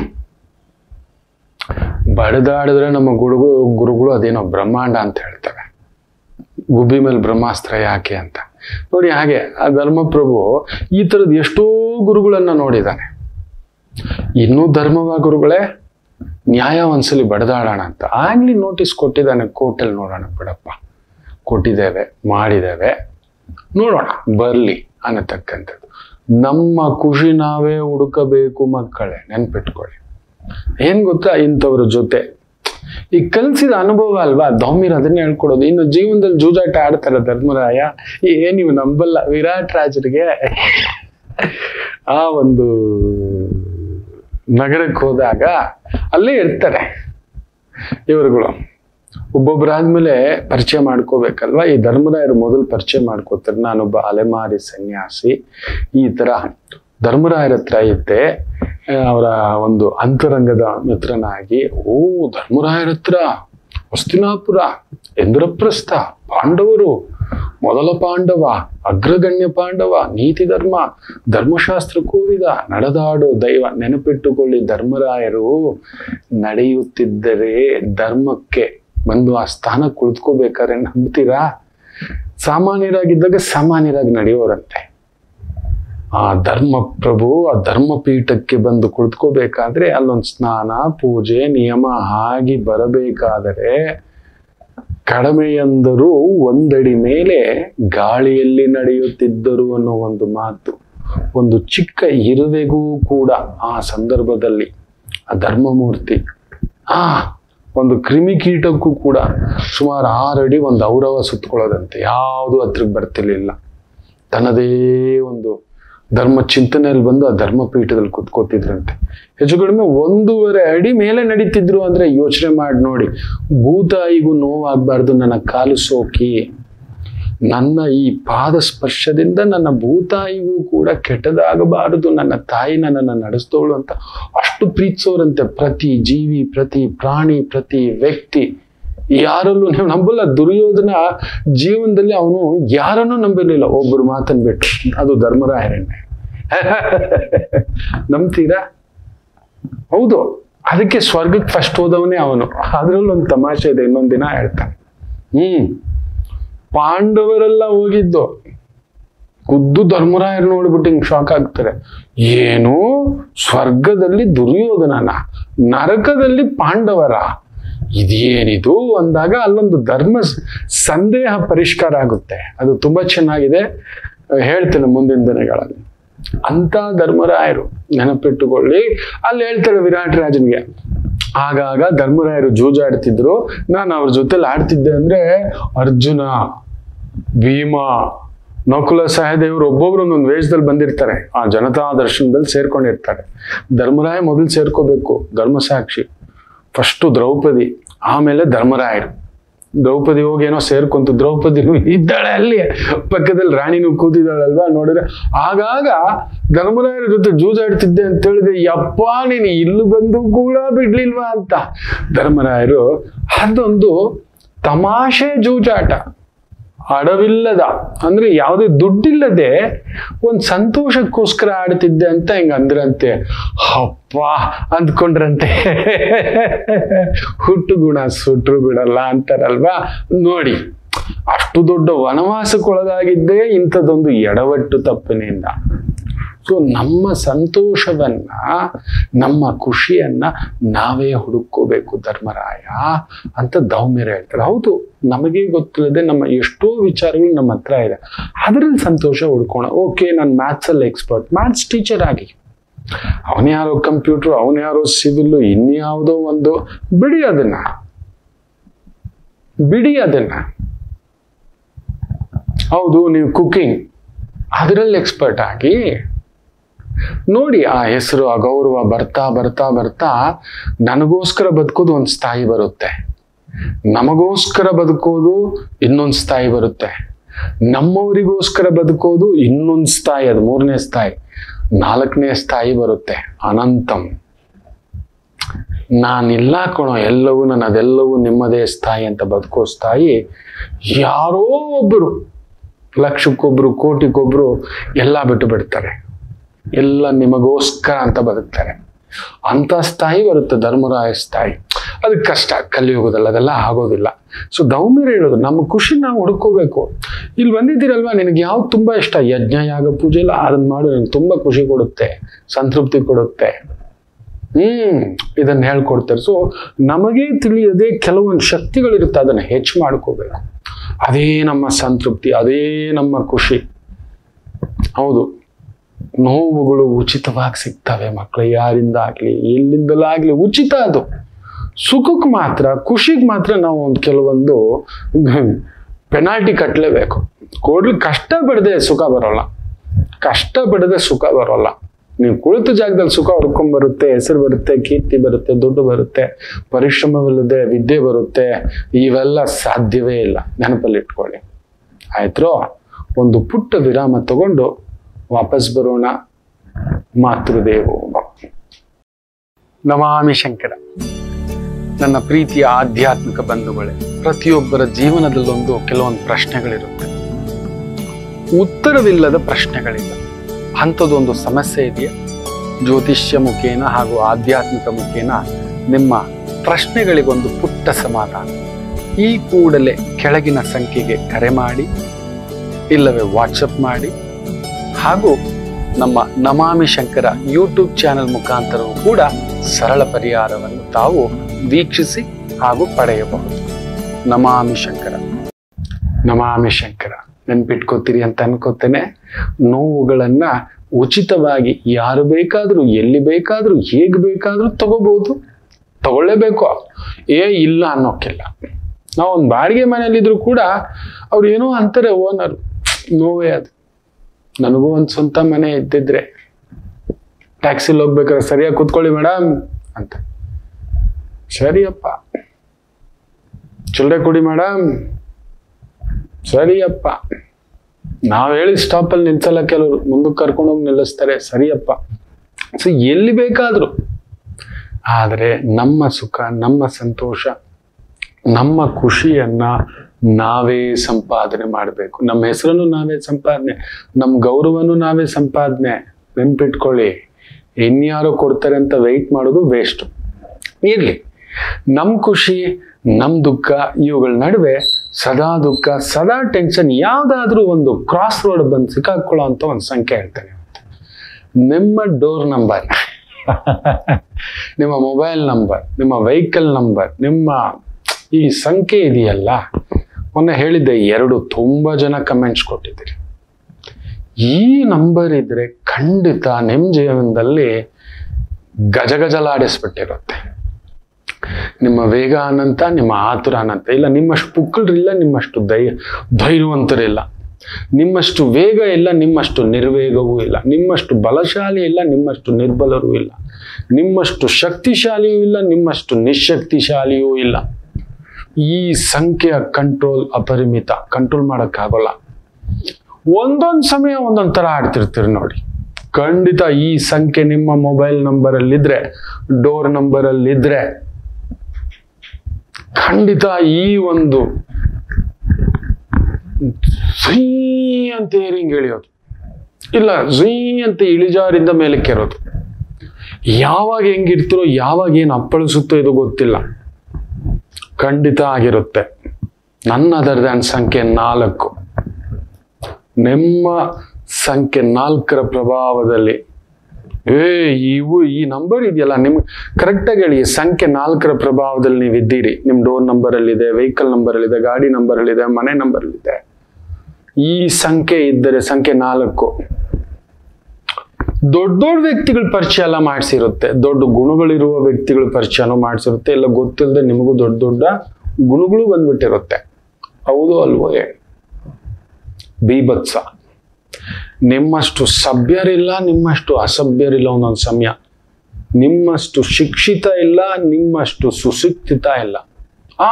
ಬಡದಾಡಿದ್ರೆ ನಮ್ಮ ಗುರುಗಳು ಗುರುಗಳು ಅದೇನೋ ಬ್ರಹ್ಮಾಂಡ ಅಂತ ಹೇಳ್ತವೆ ಗುಬ್ಬಿ ಮೇಲೆ ಬ್ರಹ್ಮಾಸ್ತ್ರ ಯಾಕೆ ಅಂತ ನೋಡಿ ಹಾಗೆ ಆ ಧರ್ಮಪ್ರಭು ಈ ತರದ ಎಷ್ಟೋ ಗುರುಗಳನ್ನ ನೋಡಿದ್ದಾನೆ ಇನ್ನೂ ಧರ್ಮವ ಗುರುಗಳೇ ನ್ಯಾಯ ಒಂದ್ಸಲಿ ಬಡದಾಡೋಣ ಅಂತ ಆಗ್ಲಿ ನೋಟಿಸ್ ಕೊಟ್ಟಿದ್ದಾನೆ ಕೋರ್ಟಲ್ಲಿ ನೋಡೋಣ ಬಿಡಪ್ಪ ಕೊಟ್ಟಿದ್ದೇವೆ ಮಾಡಿದ್ದೇವೆ ನೋಡೋಣ ಬರ್ಲಿ ಅನ್ನತಕ್ಕಂಥದ್ದು ನಮ್ಮ ಖುಷಿ ನಾವೇ ಹುಡುಕಬೇಕು ಮಕ್ಕಳೇ ನೆನ್ಪಿಟ್ಕೊಳ್ಳಿ ಏನ್ ಗೊತ್ತಾ ಇಂಥವ್ರ ಜೊತೆ ಈ ಕಲ್ಸಿದ ಅನುಭವ ಅಲ್ವಾ ದೌಮಿರ್ ಅದನ್ನೇ ಹೇಳ್ಕೊಡೋದು ಇನ್ನು ಜೀವನದಲ್ಲಿ ಜೂಜಾಟ ಆಡ್ತಾರೆ ಧರ್ಮರಾಯ ಏ ನೀವು ನಂಬಲ್ಲ ವಿರಾಟ್ ರಾಜರಿಗೆ ಆ ಒಂದು ನಗರಕ್ಕೆ ಹೋದಾಗ ಅಲ್ಲೇ ಇರ್ತಾರೆ ಇವರುಗಳು ಒಬ್ಬೊಬ್ಬರಾದ್ಮೇಲೆ ಪರಿಚಯ ಮಾಡ್ಕೋಬೇಕಲ್ವಾ ಈ ಧರ್ಮರಾಯರು ಮೊದಲು ಪರಿಚಯ ಮಾಡ್ಕೋತಾರೆ ನಾನೊಬ್ಬ ಅಲೆಮಾರಿ ಸನ್ಯಾಸಿ ಈ ತರ ಧರ್ಮರಾಯರ ಹತ್ರ ಇದ್ದೆ ಆ, ಅವರ ಒಂದು ಅಂತರಂಗದ ಮಿತ್ರನಾಗಿ ಓ ಧರ್ಮರಾಯರ ಹತ್ರ ಹೊಸ್ತಿನಾಪುರ ಇಂದ್ರಪ್ರಸ್ಥ ಪಾಂಡವರು ಮೊದಲ ಪಾಂಡವ ಅಗ್ರಗಣ್ಯ ಪಾಂಡವ ನೀತಿ ಧರ್ಮ ಧರ್ಮಶಾಸ್ತ್ರ ಕೋವಿದ ನಡೆದಾಡೋ ದೈವ ನೆನಪಿಟ್ಟುಕೊಳ್ಳಿ ಧರ್ಮರಾಯರು ನಡೆಯುತ್ತಿದ್ದರೆ ಧರ್ಮಕ್ಕೆ ಬಂದು ಆ ಸ್ಥಾನ ಕುಳಿತುಕೋಬೇಕಾದ್ರೆ ನಂಬ್ತೀರಾ ಸಾಮಾನ್ಯರಾಗಿದ್ದಾಗ ಸಾಮಾನ್ಯರಾಗಿ ನಡೆಯೋರಂತೆ ಆ ಧರ್ಮ ಪ್ರಭು ಆ ಧರ್ಮ ಪೀಠಕ್ಕೆ ಬಂದು ಕುಳಿತುಕೋಬೇಕಾದ್ರೆ ಅಲ್ಲೊಂದು ಸ್ನಾನ ಪೂಜೆ ನಿಯಮ ಆಗಿ ಬರಬೇಕಾದರೆ ಕಡಿಮೆಯಂದರೂ ಒಂದಡಿ ಮೇಲೆ ಗಾಳಿಯಲ್ಲಿ ನಡೆಯುತ್ತಿದ್ದರು ಅನ್ನೋ ಒಂದು ಮಾತು ಒಂದು ಚಿಕ್ಕ ಇರುವೆಗೂ ಕೂಡ ಆ ಸಂದರ್ಭದಲ್ಲಿ ಆ ಧರ್ಮಮೂರ್ತಿ ಆ ಒಂದು ಕ್ರಿಮಿಕೀಟಕ್ಕೂ ಕೂಡ ಸುಮಾರು ಆರಡಿ ಒಂದು ಔರವ ಸುತ್ತಕೊಳ್ಳೋದಂತೆ ಯಾವುದು ಹತ್ರಕ್ಕೆ ಬರ್ತಿರ್ಲಿಲ್ಲ ತನ್ನದೇ ಒಂದು ಧರ್ಮ ಚಿಂತನೆಯಲ್ಲಿ ಬಂದು ಆ ಧರ್ಮ ಪೀಠದಲ್ಲಿ ಕುತ್ಕೋತಿದ್ರಂತೆ ಹೆಚ್ಚು ಕಡಿಮೆ ಒಂದೂವರೆ ಅಡಿ ಮೇಲೆ ನಡೀತಿದ್ರು ಅಂದ್ರೆ ಯೋಚನೆ ಮಾಡಿ ನೋಡಿ ಭೂತಾಯಿಗೂ ನೋವಾಗಬಾರ್ದು ನನ್ನ ಕಾಲು ಸೋಕಿ ನನ್ನ ಈ ಪಾದ ಸ್ಪರ್ಶದಿಂದ ನನ್ನ ಭೂತಾಯಿಗೂ ಕೂಡ ಕೆಟ್ಟದಾಗಬಾರದು ನನ್ನ ತಾಯಿ ನನ್ನನ್ನು ನಡೆಸ್ತವಳು ಅಂತ ಅಷ್ಟು ಪ್ರೀತಿಸೋರಂತೆ ಪ್ರತಿ ಜೀವಿ ಪ್ರತಿ ಪ್ರಾಣಿ ಪ್ರತಿ ವ್ಯಕ್ತಿ ಯಾರಲ್ಲೂ ನೀವು ನಂಬಲ್ಲ ದುರ್ಯೋಧನ ಜೀವನದಲ್ಲಿ ಅವನು ಯಾರನ್ನೂ ನಂಬಿರ್ಲಿಲ್ಲ ಒಬ್ಬರು ಮಾತನ್ ಬಿಟ್ಟು ಅದು ಧರ್ಮರಾಯರನ್ನೇ ನಂಬ್ತೀರಾ ಹೌದು ಅದಕ್ಕೆ ಸ್ವರ್ಗಕ್ಕೆ ಫಸ್ಟ್ ಹೋದವನೇ ಅವನು ಅದ್ರಲ್ಲಿ ಒಂದು ತಮಾಷೆ ಇದೆ ಇನ್ನೊಂದ್ ದಿನ ಹೇಳ್ತಾನೆ ಹ್ಮ್ ಪಾಂಡವರೆಲ್ಲ ಹೋಗಿದ್ದು ಖುದ್ದು ಧರ್ಮರಾಯರು ನೋಡ್ಬಿಟ್ಟು ಹಿಂಗ್ ಶಾಕ್ ಆಗ್ತಾರೆ ಏನು ಸ್ವರ್ಗದಲ್ಲಿ ದುರ್ಯೋಧನನ ನರಕದಲ್ಲಿ ಪಾಂಡವರ ಇದೇನಿದು ಅಂದಾಗ ಅಲ್ಲೊಂದು ಧರ್ಮ ಸ- ಸಂದೇಹ ಪರಿಷ್ಕಾರ ಆಗುತ್ತೆ ಅದು ತುಂಬಾ ಚೆನ್ನಾಗಿದೆ ಹೇಳ್ತೇನೆ ಮುಂದಿನ ದಿನಗಳಲ್ಲಿ ಅಂತ ಧರ್ಮರಾಯರು ನೆನಪಿಟ್ಟುಕೊಳ್ಳಿ ಅಲ್ಲಿ ಹೇಳ್ತಾರೆ ವಿರಾಟ್ ರಾಜನ್ಗೆ ಆಗಾಗ ಧರ್ಮರಾಯರು ಜೂಜಾಡ್ತಿದ್ರು ನಾನು ಅವ್ರ ಜೊತೆಲಿ ಆಡ್ತಿದ್ದೆ ಅಂದ್ರೆ ಅರ್ಜುನ ಭೀಮ ನಕುಲ ಸಹದೇವರು ಒಬ್ಬೊಬ್ರು ಒಂದೊಂದು ವೇಷದಲ್ಲಿ ಬಂದಿರ್ತಾರೆ ಆ ಜನತಾ ದರ್ಶನದಲ್ಲಿ ಸೇರ್ಕೊಂಡಿರ್ತಾರೆ ಧರ್ಮರಾಯ ಮೊದಲು ಸೇರ್ಕೋಬೇಕು ಧರ್ಮಸಾಕ್ಷಿ ಫಸ್ಟು ದ್ರೌಪದಿ ಆಮೇಲೆ ಧರ್ಮರಾಯರು ದ್ರೌಪದಿ ಹೋಗಿ ಏನೋ ಸೇರ್ಕೊಂತು ದ್ರೌಪದಿನೂ ಇದ್ದಾಳೆ ಅಲ್ಲಿ ಪಕ್ಕದಲ್ಲಿ ರಾಣಿನೂ ಕೂತಿದ್ದಾಳಲ್ವಾ ನೋಡಿದ್ರೆ ಆಗಾಗ ಧರ್ಮರಾಯರ ಜೊತೆ ಜೂಜಾಡ್ತಿದ್ದೆ ಅಂತ ಹೇಳಿದ್ರೆ ಯಪ್ಪ ನೀನು ಇಲ್ಲಿ ಬಂದು ಕೂಡ ಬಿಡ್ಲಿಲ್ವಾ ಅಂತ ಧರ್ಮರಾಯರು ಅದೊಂದು ತಮಾಷೆ ಜೂಜಾಟ ಅಡವಿಲ್ಲದ ಅಂದ್ರೆ ಯಾವುದೇ ದುಡ್ಡಿಲ್ಲದೆ ಒಂದ್ ಸಂತೋಷಕ್ಕೋಸ್ಕರ ಆಡ್ತಿದ್ದೆ ಅಂತ ಹಿಂಗ ಅಂದ್ರಂತೆ ಅಪ್ಪ ಅಂದ್ಕೊಂಡ್ರಂತೆ ಹುಟ್ಟು ಗುಣ ಸುಟ್ರು ಬಿಡಲ್ಲ ಅಂತಾರಲ್ವಾ ನೋಡಿ ಅಷ್ಟು ಅಷ್ಟು ದೊಡ್ಡ ವನವಾಸಕ್ಕೊಳಗಾಗಿದ್ದೇ ಇಂಥದ್ದೊಂದು ಎಡವಟ್ಟು ತಪ್ಪಿನಿಂದ ಸೊ ನಮ್ಮ ಸಂತೋಷವನ್ನ ನಮ್ಮ ಖುಷಿಯನ್ನ ನಾವೇ ಹುಡುಕೋಬೇಕು ಧರ್ಮರಾಯ ಅಂತ ದೌಮ್ಯರು ಹೇಳ್ತಾರೆ ಹೌದು ನಮಗೆ ಗೊತ್ತಿಲ್ಲದೆ ನಮ್ಮ ಎಷ್ಟೋ ವಿಚಾರಗಳು ನಮ್ಮ ಹತ್ರ ಇದೆ ಅದರಲ್ಲಿ ಸಂತೋಷ ಹುಡ್ಕೋಣ ಓಕೆ ನಾನು ಮ್ಯಾಥ್ಸ್ ಅಲ್ಲಿ ಎಕ್ಸ್ಪರ್ಟ್ ಮ್ಯಾಥ್ಸ್ ಟೀಚರ್ ಆಗಿ ಅವನ್ಯಾರೋ ಕಂಪ್ಯೂಟರ್ ಅವನ್ಯಾರೋ ಸಿವಿಲ್ ಇನ್ಯಾವುದೋ ಒಂದು ಬಿಡಿ ಅದನ್ನ ಬಿಡಿ ಅದನ್ನ ಹೌದು ನೀವು ಕುಕಿಂಗ್ ಅದರಲ್ಲಿ ಎಕ್ಸ್ಪರ್ಟ್ ಆಗಿ ನೋಡಿ ಆ ಹೆಸರು ಆ ಗೌರವ ಬರ್ತಾ ಬರ್ತಾ ಬರ್ತಾ ನನಗೋಸ್ಕರ ಬದುಕೋದು ಒಂದು ಸ್ಥಾಯಿ ಬರುತ್ತೆ ನಮಗೋಸ್ಕರ ಬದುಕೋದು ಇನ್ನೊಂದು ಸ್ಥಾಯಿ ಬರುತ್ತೆ ನಮ್ಮವರಿಗೋಸ್ಕರ ಬದುಕೋದು ಇನ್ನೊಂದು ಸ್ಥಾಯಿ ಅದು ಮೂರನೇ ಸ್ಥಾಯಿ ನಾಲ್ಕನೇ ಸ್ಥಾಯಿ ಬರುತ್ತೆ ಅನಂತಂ ನಾನಿಲ್ಲ ಕಣೋ ಎಲ್ಲವೂ ನನ್ನದೆಲ್ಲವೂ ನಿಮ್ಮದೇ ಸ್ಥಾಯಿ ಅಂತ ಬದುಕೋ ಸ್ಥಾಯಿ ಯಾರೋ ಒಬ್ಬರು ಲಕ್ಷಕ್ಕೊಬ್ರು ಕೋಟಿಗೊಬ್ರು ಎಲ್ಲ ಬಿಟ್ಟು ಬಿಡ್ತಾರೆ ಎಲ್ಲ ನಿಮಗೋಸ್ಕರ ಅಂತ ಬದುಕ್ತಾರೆ ಅಂತ ಸ್ಥಾಯಿ ಬರುತ್ತೆ ಧರ್ಮರಾಯ ಸ್ಥಾಯಿ ಅದಕ್ಕೆ ಕಷ್ಟ ಕಲಿಯುಗದಲ್ಲಿ ಅದೆಲ್ಲ ಆಗೋದಿಲ್ಲ ಸೊ ದೌಮ್ಯರು ಹೇಳೋದು ನಮ್ಮ ಖುಷಿ ನಾವು ಹುಡ್ಕೋಬೇಕು ಇಲ್ಲಿ ಬಂದಿದ್ದೀರಲ್ವಾ ನಿನಗೆ ಯಾವ್ದು ತುಂಬಾ ಇಷ್ಟ ಯಜ್ಞ ಯಾಗ ಪೂಜೆ ಎಲ್ಲ ಅದನ್ನ ಮಾಡು ನಿನಗೆ ತುಂಬಾ ಖುಷಿ ಕೊಡುತ್ತೆ ಸಂತೃಪ್ತಿ ಕೊಡುತ್ತೆ ಹ್ಮ್ ಇದನ್ನ ಹೇಳ್ಕೊಡ್ತಾರೆ ಸೊ ನಮಗೆ ತಿಳಿಯದೆ ಕೆಲವೊಂದು ಶಕ್ತಿಗಳಿರುತ್ತೆ ಅದನ್ನ ಹೆಚ್ಚು ಮಾಡ್ಕೋಬೇಕು ಅದೇ ನಮ್ಮ ಸಂತೃಪ್ತಿ ಅದೇ ನಮ್ಮ ಖುಷಿ ಹೌದು ನೋವುಗಳು ಉಚಿತವಾಗಿ ಸಿಗ್ತವೆ ಮಕ್ಕಳು ಯಾರಿಂದ ಆಗ್ಲಿ ಎಲ್ಲಿಂದಲಾಗ್ಲಿ ಉಚಿತ ಅದು ಸುಖಕ್ಕೆ ಮಾತ್ರ ಖುಷಿಗೆ ಮಾತ್ರ ನಾವು ಒಂದು ಕೆಲವೊಂದು ಪೆನಾಲ್ಟಿ ಕಟ್ಟಲೇಬೇಕು ಕೊಡ್ಲಿ ಕಷ್ಟ ಪಡದೆ ಸುಖ ಬರೋಲ್ಲ ಕಷ್ಟ ಪಡದೆ ಸುಖ ಬರೋಲ್ಲ ನೀವು ಕುಳಿತ ಜಾಗದಲ್ಲಿ ಸುಖ ಹುಡ್ಕೊಂಡ್ ಬರುತ್ತೆ ಹೆಸರು ಬರುತ್ತೆ ಕೀರ್ತಿ ಬರುತ್ತೆ ದುಡ್ಡು ಬರುತ್ತೆ ಪರಿಶ್ರಮವಿಲ್ಲದೆ ವಿದ್ಯೆ ಬರುತ್ತೆ ಇವೆಲ್ಲ ಸಾಧ್ಯವೇ ಇಲ್ಲ ನೆನಪಲ್ಲಿ ಇಟ್ಕೊಳ್ಳಿ ಆಯ್ತ್ರೋ ಒಂದು ಪುಟ್ಟ ವಿರಾಮ ತಗೊಂಡು ವಾಪಸ್ ಬರೋಣ ಮಾತೃದೇವೋ ಭವ. ನಮಾಮಿ ಶಂಕರ ನನ್ನ ಪ್ರೀತಿಯ ಆಧ್ಯಾತ್ಮಿಕ ಬಂಧುಗಳೇ ಪ್ರತಿಯೊಬ್ಬರ ಜೀವನದಲ್ಲೊಂದು ಕೆಲವೊಂದು ಪ್ರಶ್ನೆಗಳಿರುತ್ತೆ ಉತ್ತರವಿಲ್ಲದ ಪ್ರಶ್ನೆಗಳಿಲ್ಲ ಅಂಥದ್ದೊಂದು ಸಮಸ್ಯೆ ಇದೆಯಾ ಜ್ಯೋತಿಷ್ಯ ಮುಖೇನ ಹಾಗೂ ಆಧ್ಯಾತ್ಮಿಕ ಮುಖೇನ ನಿಮ್ಮ ಪ್ರಶ್ನೆಗಳಿಗೊಂದು ಪುಟ್ಟ ಸಮಾಧಾನ ಈ ಕೂಡಲೇ ಕೆಳಗಿನ ಸಂಖ್ಯೆಗೆ ಕರೆ ಮಾಡಿ ಇಲ್ಲವೇ ವಾಟ್ಸಪ್ ಮಾಡಿ ಹಾಗೂ ನಮ್ಮ ನಮಾಮಿ ಶಂಕರ ಯೂಟ್ಯೂಬ್ ಚಾನೆಲ್ ಮುಖಾಂತರವೂ ಕೂಡ ಸರಳ ಪರಿಹಾರವನ್ನು ತಾವು ವೀಕ್ಷಿಸಿ ಹಾಗೂ ಪಡೆಯಬಹುದು ನಮಾಮಿ ಶಂಕರ ನಮಾಮಿ ಶಂಕರ ನೆನ್ಪಿಟ್ಕೋತೀರಿ ಅಂತ ಅನ್ಕೋತೇನೆ ನೋವುಗಳನ್ನ ಉಚಿತವಾಗಿ ಯಾರು ಬೇಕಾದ್ರೂ ಎಲ್ಲಿ ಬೇಕಾದ್ರೂ ಹೇಗೆ ಬೇಕಾದ್ರೂ ತಗೋಬಹುದು ತಗೊಳ್ಳೇಬೇಕು ಏ ಇಲ್ಲ ಅನ್ನೋಕ್ಕಿಲ್ಲ ನಾವು ಒಂದು ಬಾಡಿಗೆ ಮನೇಲಿದ್ರು ಕೂಡ ಅವ್ರು ಏನೋ ಅಂತಾರೆ ಓನರ್ ನೋವೇ ಅದು ನನಗೂ ಒಂದು ಸ್ವಂತ ಮನೆ ಇದ್ದಿದ್ರೆ ಟ್ಯಾಕ್ಸಿಲಿ ಹೋಗ್ಬೇಕಾದ್ರೆ ಸರಿಯಾಗಿ ಕೂತ್ಕೊಳ್ಳಿ ಮೇಡಮ್ ಅಂತ ಸರಿಯಪ್ಪ ಚಿಲ್ಲರೆ ಕೊಡಿ ಮೇಡಮ್ ಸರಿಯಪ್ಪ ನಾವ್ ಹೇಳಿ ಸ್ಟಾಪಲ್ಲಿ ನಿಲ್ಸಲ್ಲ ಕೆಲವರು ಮುಂದಕ್ಕೆ ಕರ್ಕೊಂಡೋಗಿ ನಿಲ್ಲಿಸ್ತಾರೆ ಸರಿಯಪ್ಪ ಸೊ ಎಲ್ಲಿ ಬೇಕಾದ್ರು ಆದರೆ ನಮ್ಮ ಸುಖ ನಮ್ಮ ಸಂತೋಷ ನಮ್ಮ ಖುಷಿಯನ್ನ ನಾವೇ ಸಂಪಾದನೆ ಮಾಡಬೇಕು ನಮ್ಮ ಹೆಸರನ್ನು ನಾವೇ ಸಂಪಾದನೆ ನಮ್ಮ ಗೌರವನು ನಾವೇ ಸಂಪಾದನೆ ನೆನ್ಪಿಟ್ಕೊಳ್ಳಿ ಇನ್ಯಾರೋ ಕೊಡ್ತಾರೆ ಅಂತ ವೆಯ್ಟ್ ಮಾಡೋದು ವೇಸ್ಟ್ ಇರ್ಲಿ ನಮ್ಮ ಖುಷಿ ನಮ್ಮ ದುಃಖ ಇವುಗಳ ನಡುವೆ ಸದಾ ದುಃಖ ಸದಾ ಟೆನ್ಷನ್ ಯಾವ್ದಾದ್ರೂ ಒಂದು ಕ್ರಾಸ್ ರೋಡ್ ಬಂದು ಸಿಕ್ಕಾಕೊಳ್ಳೋ ಅಂತ ಒಂದು ಸಂಖ್ಯೆ ಹೇಳ್ತಾನೆ ಇವತ್ತು. ನಿಮ್ಮ ಡೋರ್ ನಂಬರ್ ನಿಮ್ಮ ಮೊಬೈಲ್ ನಂಬರ್ ನಿಮ್ಮ ವೆಹಿಕಲ್ ನಂಬರ್ ನಿಮ್ಮ ಈ ಸಂಖ್ಯೆ ಇದೆಯಲ್ಲ ಮೊನ್ನೆ ಹೇಳಿದ್ದೆ ಎರಡು ತುಂಬಾ ಜನ ಕಮೆಂಟ್ಸ್ ಕೊಟ್ಟಿದ್ದೀರಿ ಈ ನಂಬರ್ ಇದ್ರೆ ಖಂಡಿತ ನಿಮ್ಮ ಜೀವನದಲ್ಲಿ ಗಜಗಜಲಾಡಿಸ್ಬಿಟ್ಟಿರುತ್ತೆ ನಿಮ್ಮ ವೇಗ ಅನಂತ ನಿಮ್ಮ ಆತುರ ಅನಂತ ಇಲ್ಲ ನಿಮ್ಮಷ್ಟು ಪುಕ್ಕಳರಿಲ್ಲ ನಿಮ್ಮಷ್ಟು ಧೈ ಧೈರ್ಯವಂತರಿಲ್ಲ ನಿಮ್ಮಷ್ಟು ವೇಗ ಇಲ್ಲ ನಿಮ್ಮಷ್ಟು ನಿರ್ವೇಗವೂ ಇಲ್ಲ ನಿಮ್ಮಷ್ಟು ಬಲಶಾಲಿ ಇಲ್ಲ ನಿಮ್ಮಷ್ಟು ನಿರ್ಬಲರೂ ಇಲ್ಲ ನಿಮ್ಮಷ್ಟು ಶಕ್ತಿಶಾಲಿಯೂ ಇಲ್ಲ ನಿಮ್ಮಷ್ಟು ನಿಶಕ್ತಿಶಾಲಿಯೂ ಇಲ್ಲ ಈ ಸಂಖ್ಯೆಯ ಕಂಟ್ರೋಲ್ ಅಪರಿಮಿತ ಕಂಟ್ರೋಲ್ ಮಾಡೋಕ್ಕಾಗೋಲ್ಲ ಒಂದೊಂದು ಸಮಯ ಒಂದೊಂದು ಥರ ಆಡ್ತಿರ್ತೀರಿ ನೋಡಿ ಖಂಡಿತ ಈ ಸಂಖ್ಯೆ ನಿಮ್ಮ ಮೊಬೈಲ್ ನಂಬರಲ್ಲಿದ್ರೆ ಡೋರ್ ನಂಬರಲ್ಲಿದ್ರೆ ಖಂಡಿತ ಈ ಒಂದು ಝೀ ಅಂತ ಏರಿಂಗ್ ಇಳಿಯೋದು ಇಲ್ಲ ಝೀ ಅಂತ ಇಳಿಜಾರಿಂದ ಮೇಲೆ ಕೆರೋದು ಯಾವಾಗ ಹೆಂಗಿರ್ತಿರೋ ಯಾವಾಗ ಏನು ಅಪ್ಪಳಿಸುತ್ತೋ ಇದು ಗೊತ್ತಿಲ್ಲ ಖಂಡಿತ ಆಗಿರುತ್ತೆ ನನ್ನ ಅದರ್ ದ್ಯಾನ್ ಸಂಖ್ಯೆ ನಾಲ್ಕು ನಿಮ್ಮ ಸಂಖ್ಯೆ ನಾಲ್ಕರ ಪ್ರಭಾವದಲ್ಲಿ ಏ ಇವು ಈ ನಂಬರ್ ಇದೆಯಲ್ಲ ನಿಮ್ ಕರೆಕ್ಟಾಗಿ ಹೇಳಿ ಸಂಖ್ಯೆ ನಾಲ್ಕರ ಪ್ರಭಾವದಲ್ಲಿ ನೀವು ಇದ್ದೀರಿ ನಿಮ್ ಡೋರ್ ನಂಬರ್ ಅಲ್ಲಿದೆ ವೆಹಿಕಲ್ ನಂಬರ್ ಅಲ್ಲಿದೆ ಗಾಡಿ ನಂಬರ್ ಅಲ್ಲಿದೆ ಮನೆ ನಂಬರ್ ಅಲ್ಲಿದೆ ಈ ಸಂಖ್ಯೆ ಇದ್ದರೆ ಸಂಖ್ಯೆ ನಾಲ್ಕು ದೊಡ್ಡ ದೊಡ್ಡ ವ್ಯಕ್ತಿಗಳ ಪರಿಚಯ ಎಲ್ಲ ಮಾಡಿಸಿರುತ್ತೆ ದೊಡ್ಡ ಗುಣಗಳಿರುವ ವ್ಯಕ್ತಿಗಳ ಪರಿಚಯನೂ ಮಾಡಿಸಿರುತ್ತೆ ಎಲ್ಲ ಗೊತ್ತಿಲ್ಲದೆ ನಿಮಗೂ ದೊಡ್ಡ ದೊಡ್ಡ ಗುಣಗಳು ಬಂದ್ಬಿಟ್ಟಿರುತ್ತೆ ಹೌದು ಅಲ್ವೋ ಹೇಳಿ ಬೀಭತ್ಸ ನಿಮ್ಮಷ್ಟು ಸಭ್ಯರಿಲ್ಲ ನಿಮ್ಮಷ್ಟು ಅಸಭ್ಯರಿಲ್ಲ ಒಂದೊಂದು ಸಮಯ ನಿಮ್ಮಷ್ಟು ಶಿಕ್ಷಿತ ಇಲ್ಲ ನಿಮ್ಮಷ್ಟು ಸುಶಿಕ್ಷಿತ ಇಲ್ಲ ಆ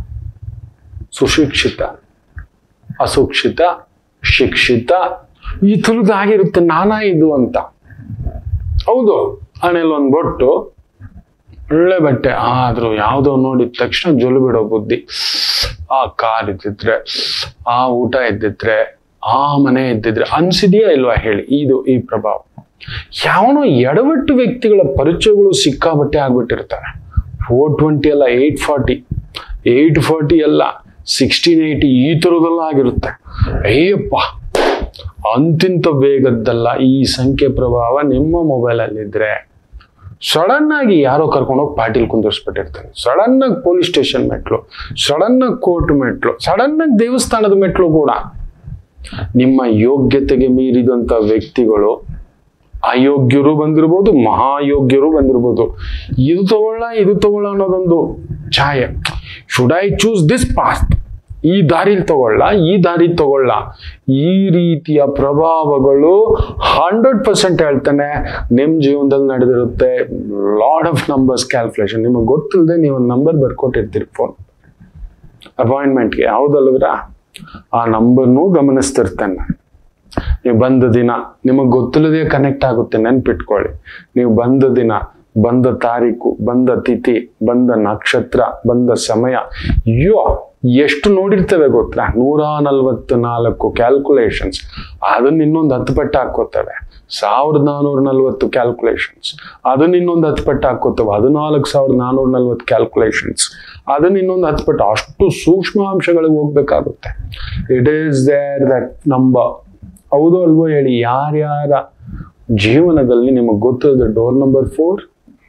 ಸುಶಿಕ್ಷಿತ ಅಸುಕ್ಷಿತ ಶಿಕ್ಷಿತ ಈ ಆಗಿರುತ್ತೆ ನಾನಾ ಇದು ಅಂತ ಹೌದು ಹಣೆಯಲ್ಲಿ ಒಂದು ಬೊಟ್ಟು ಒಳ್ಳೆ ಬಟ್ಟೆ ಆದ್ರೂ ಯಾವುದೋ ನೋಡಿದ ತಕ್ಷಣ ಜೊಲು ಬಿಡೋ ಬುದ್ಧಿ ಆ ಕಾರ್ ಇದ್ದಿದ್ರೆ ಆ ಊಟ ಇದ್ದಿದ್ರೆ ಆ ಮನೆ ಇದ್ದಿದ್ರೆ ಅನ್ಸಿದೆಯಾ ಇಲ್ವಾ ಹೇಳಿ ಇದು ಈ ಪ್ರಭಾವ ಯಾವನೋ ಎಡವಟ್ಟು ವ್ಯಕ್ತಿಗಳ ಪರಿಚಯಗಳು ಸಿಕ್ಕಾಬಟ್ಟೆ ಆಗ್ಬಿಟ್ಟಿರ್ತಾರೆ ಫೋರ್ ಟ್ವೆಂಟಿ ಅಲ್ಲ ಏಯ್ಟ್ ಫಾರ್ಟಿ ಏಯ್ಟ್ ಫಾರ್ಟಿ ಅಲ್ಲ ಸಿಕ್ಸ್ಟೀನ್ ಏಯ್ಟಿ ಈ ಥರದೆಲ್ಲ ಆಗಿರುತ್ತೆ ಅಯ್ಯಪ್ಪ ಅಂತಿಂತ ವೇಗದ್ದಲ್ಲ ಈ ಸಂಖ್ಯೆ ಪ್ರಭಾವ ನಿಮ್ಮ ಮೊಬೈಲಲ್ಲಿದ್ರೆ ಸಡನ್ ಆಗಿ ಯಾರೋ ಕರ್ಕೊಂಡೋಗಿ ಪಾಟೀಲ್ ಕುಂದರ್ಸ್ಬಿಟ್ಟಿರ್ತಾರೆ ಸಡನ್ ಆಗಿ ಪೊಲೀಸ್ ಸ್ಟೇಷನ್ ಮೆಟ್ಲು ಸಡನ್ ಆಗಿ ಕೋರ್ಟ್ ಮೆಟ್ಲು ಸಡನ್ ಆಗಿ ದೇವಸ್ಥಾನದ ಮೆಟ್ಲು ಕೂಡ ನಿಮ್ಮ ಯೋಗ್ಯತೆಗೆ ಮೀರಿದಂತ ವ್ಯಕ್ತಿಗಳು ಅಯೋಗ್ಯರು ಬಂದಿರ್ಬೋದು ಮಹಾಯೋಗ್ಯರು ಬಂದಿರ್ಬೋದು ಇದು ತಗೊಳ್ಳ ಇದು ತಗೊಳ್ಳ ಅನ್ನೋದೊಂದು ಛಾಯೆ should I choose this path ಈ ದಾರಿಲಿ ತಗೊಳ್ಳ ಈ ದಾರಿ ತಗೊಳ್ಳ ಈ ರೀತಿಯ ಪ್ರಭಾವಗಳು ಹಂಡ್ರೆಡ್ ಪರ್ಸೆಂಟ್ ಹೇಳ್ತಾನೆ ನಿಮ್ಮ ಜೀವನದಲ್ಲಿ ನಡೆದಿರುತ್ತೆ ಲಾಡ್ ಆಫ್ ನಂಬರ್ಸ್ ಕ್ಯಾಲ್ಕುಲೇಷನ್ ನಿಮಗೆ ಗೊತ್ತಿಲ್ಲದೆ ನೀವು ಒಂದು ನಂಬರ್ ಬರ್ಕೊಟ್ಟಿರ್ತೀರಿ ಫೋನ್ ಅಪಾಯಿಂಟ್ಮೆಂಟ್ಗೆ ಹೌದಲ್ವರ ಆ ನಂಬರ್ನೂ ಗಮನಿಸ್ತಿರ್ತೇನೆ ನಾನು ನೀವು ಬಂದ ದಿನ ನಿಮಗೆ ಗೊತ್ತಿಲ್ಲದೆ ಕನೆಕ್ಟ್ ಆಗುತ್ತೆ ನೆನ್ಪಿಟ್ಕೊಳ್ಳಿ ನೀವು ಬಂದ ದಿನ ಬಂದ ತಾರೀಕು ಬಂದ ತಿಥಿ ಬಂದ ನಕ್ಷತ್ರ ಬಂದ ಸಮಯ ಅಯ್ಯೋ ಎಷ್ಟು ನೋಡಿರ್ತೇವೆ ಗೊತ್ತಾ ನೂರ ನಲ್ವತ್ತು ನಾಲ್ಕು ಕ್ಯಾಲ್ಕುಲೇಷನ್ಸ್ ಅದನ್ನ ಇನ್ನೊಂದು ಹತ್ತು ಪಟ್ಟು ಹಾಕೋತವೆ ಸಾವಿರದ ನಾನೂರ ನಲ್ವತ್ತು ಕ್ಯಾಲ್ಕುಲೇಷನ್ಸ್ ಅದನ್ನ ಇನ್ನೊಂದು ಹತ್ತು ಪಟ್ಟು ಹಾಕೋತವೆ ಹದಿನಾಲ್ಕು ಸಾವಿರದ ನಾನೂರ ನಲ್ವತ್ತು ಕ್ಯಾಲ್ಕುಲೇಷನ್ಸ್ ಅದನ್ನ ಇನ್ನೊಂದು ಹತ್ತು ಪಟ್ಟು ಅಷ್ಟು ಸೂಕ್ಷ್ಮ ಅಂಶಗಳಿಗೆ ಹೋಗ್ಬೇಕಾಗುತ್ತೆ it is there that number ಹೌದು ಅಲ್ವೋ ಹೇಳಿ ಯಾರ್ಯಾರ ಜೀವನದಲ್ಲಿ ನಿಮಗೆ ಗೊತ್ತಿರೋದು ಡೋರ್ ನಂಬರ್ ಫೋರ್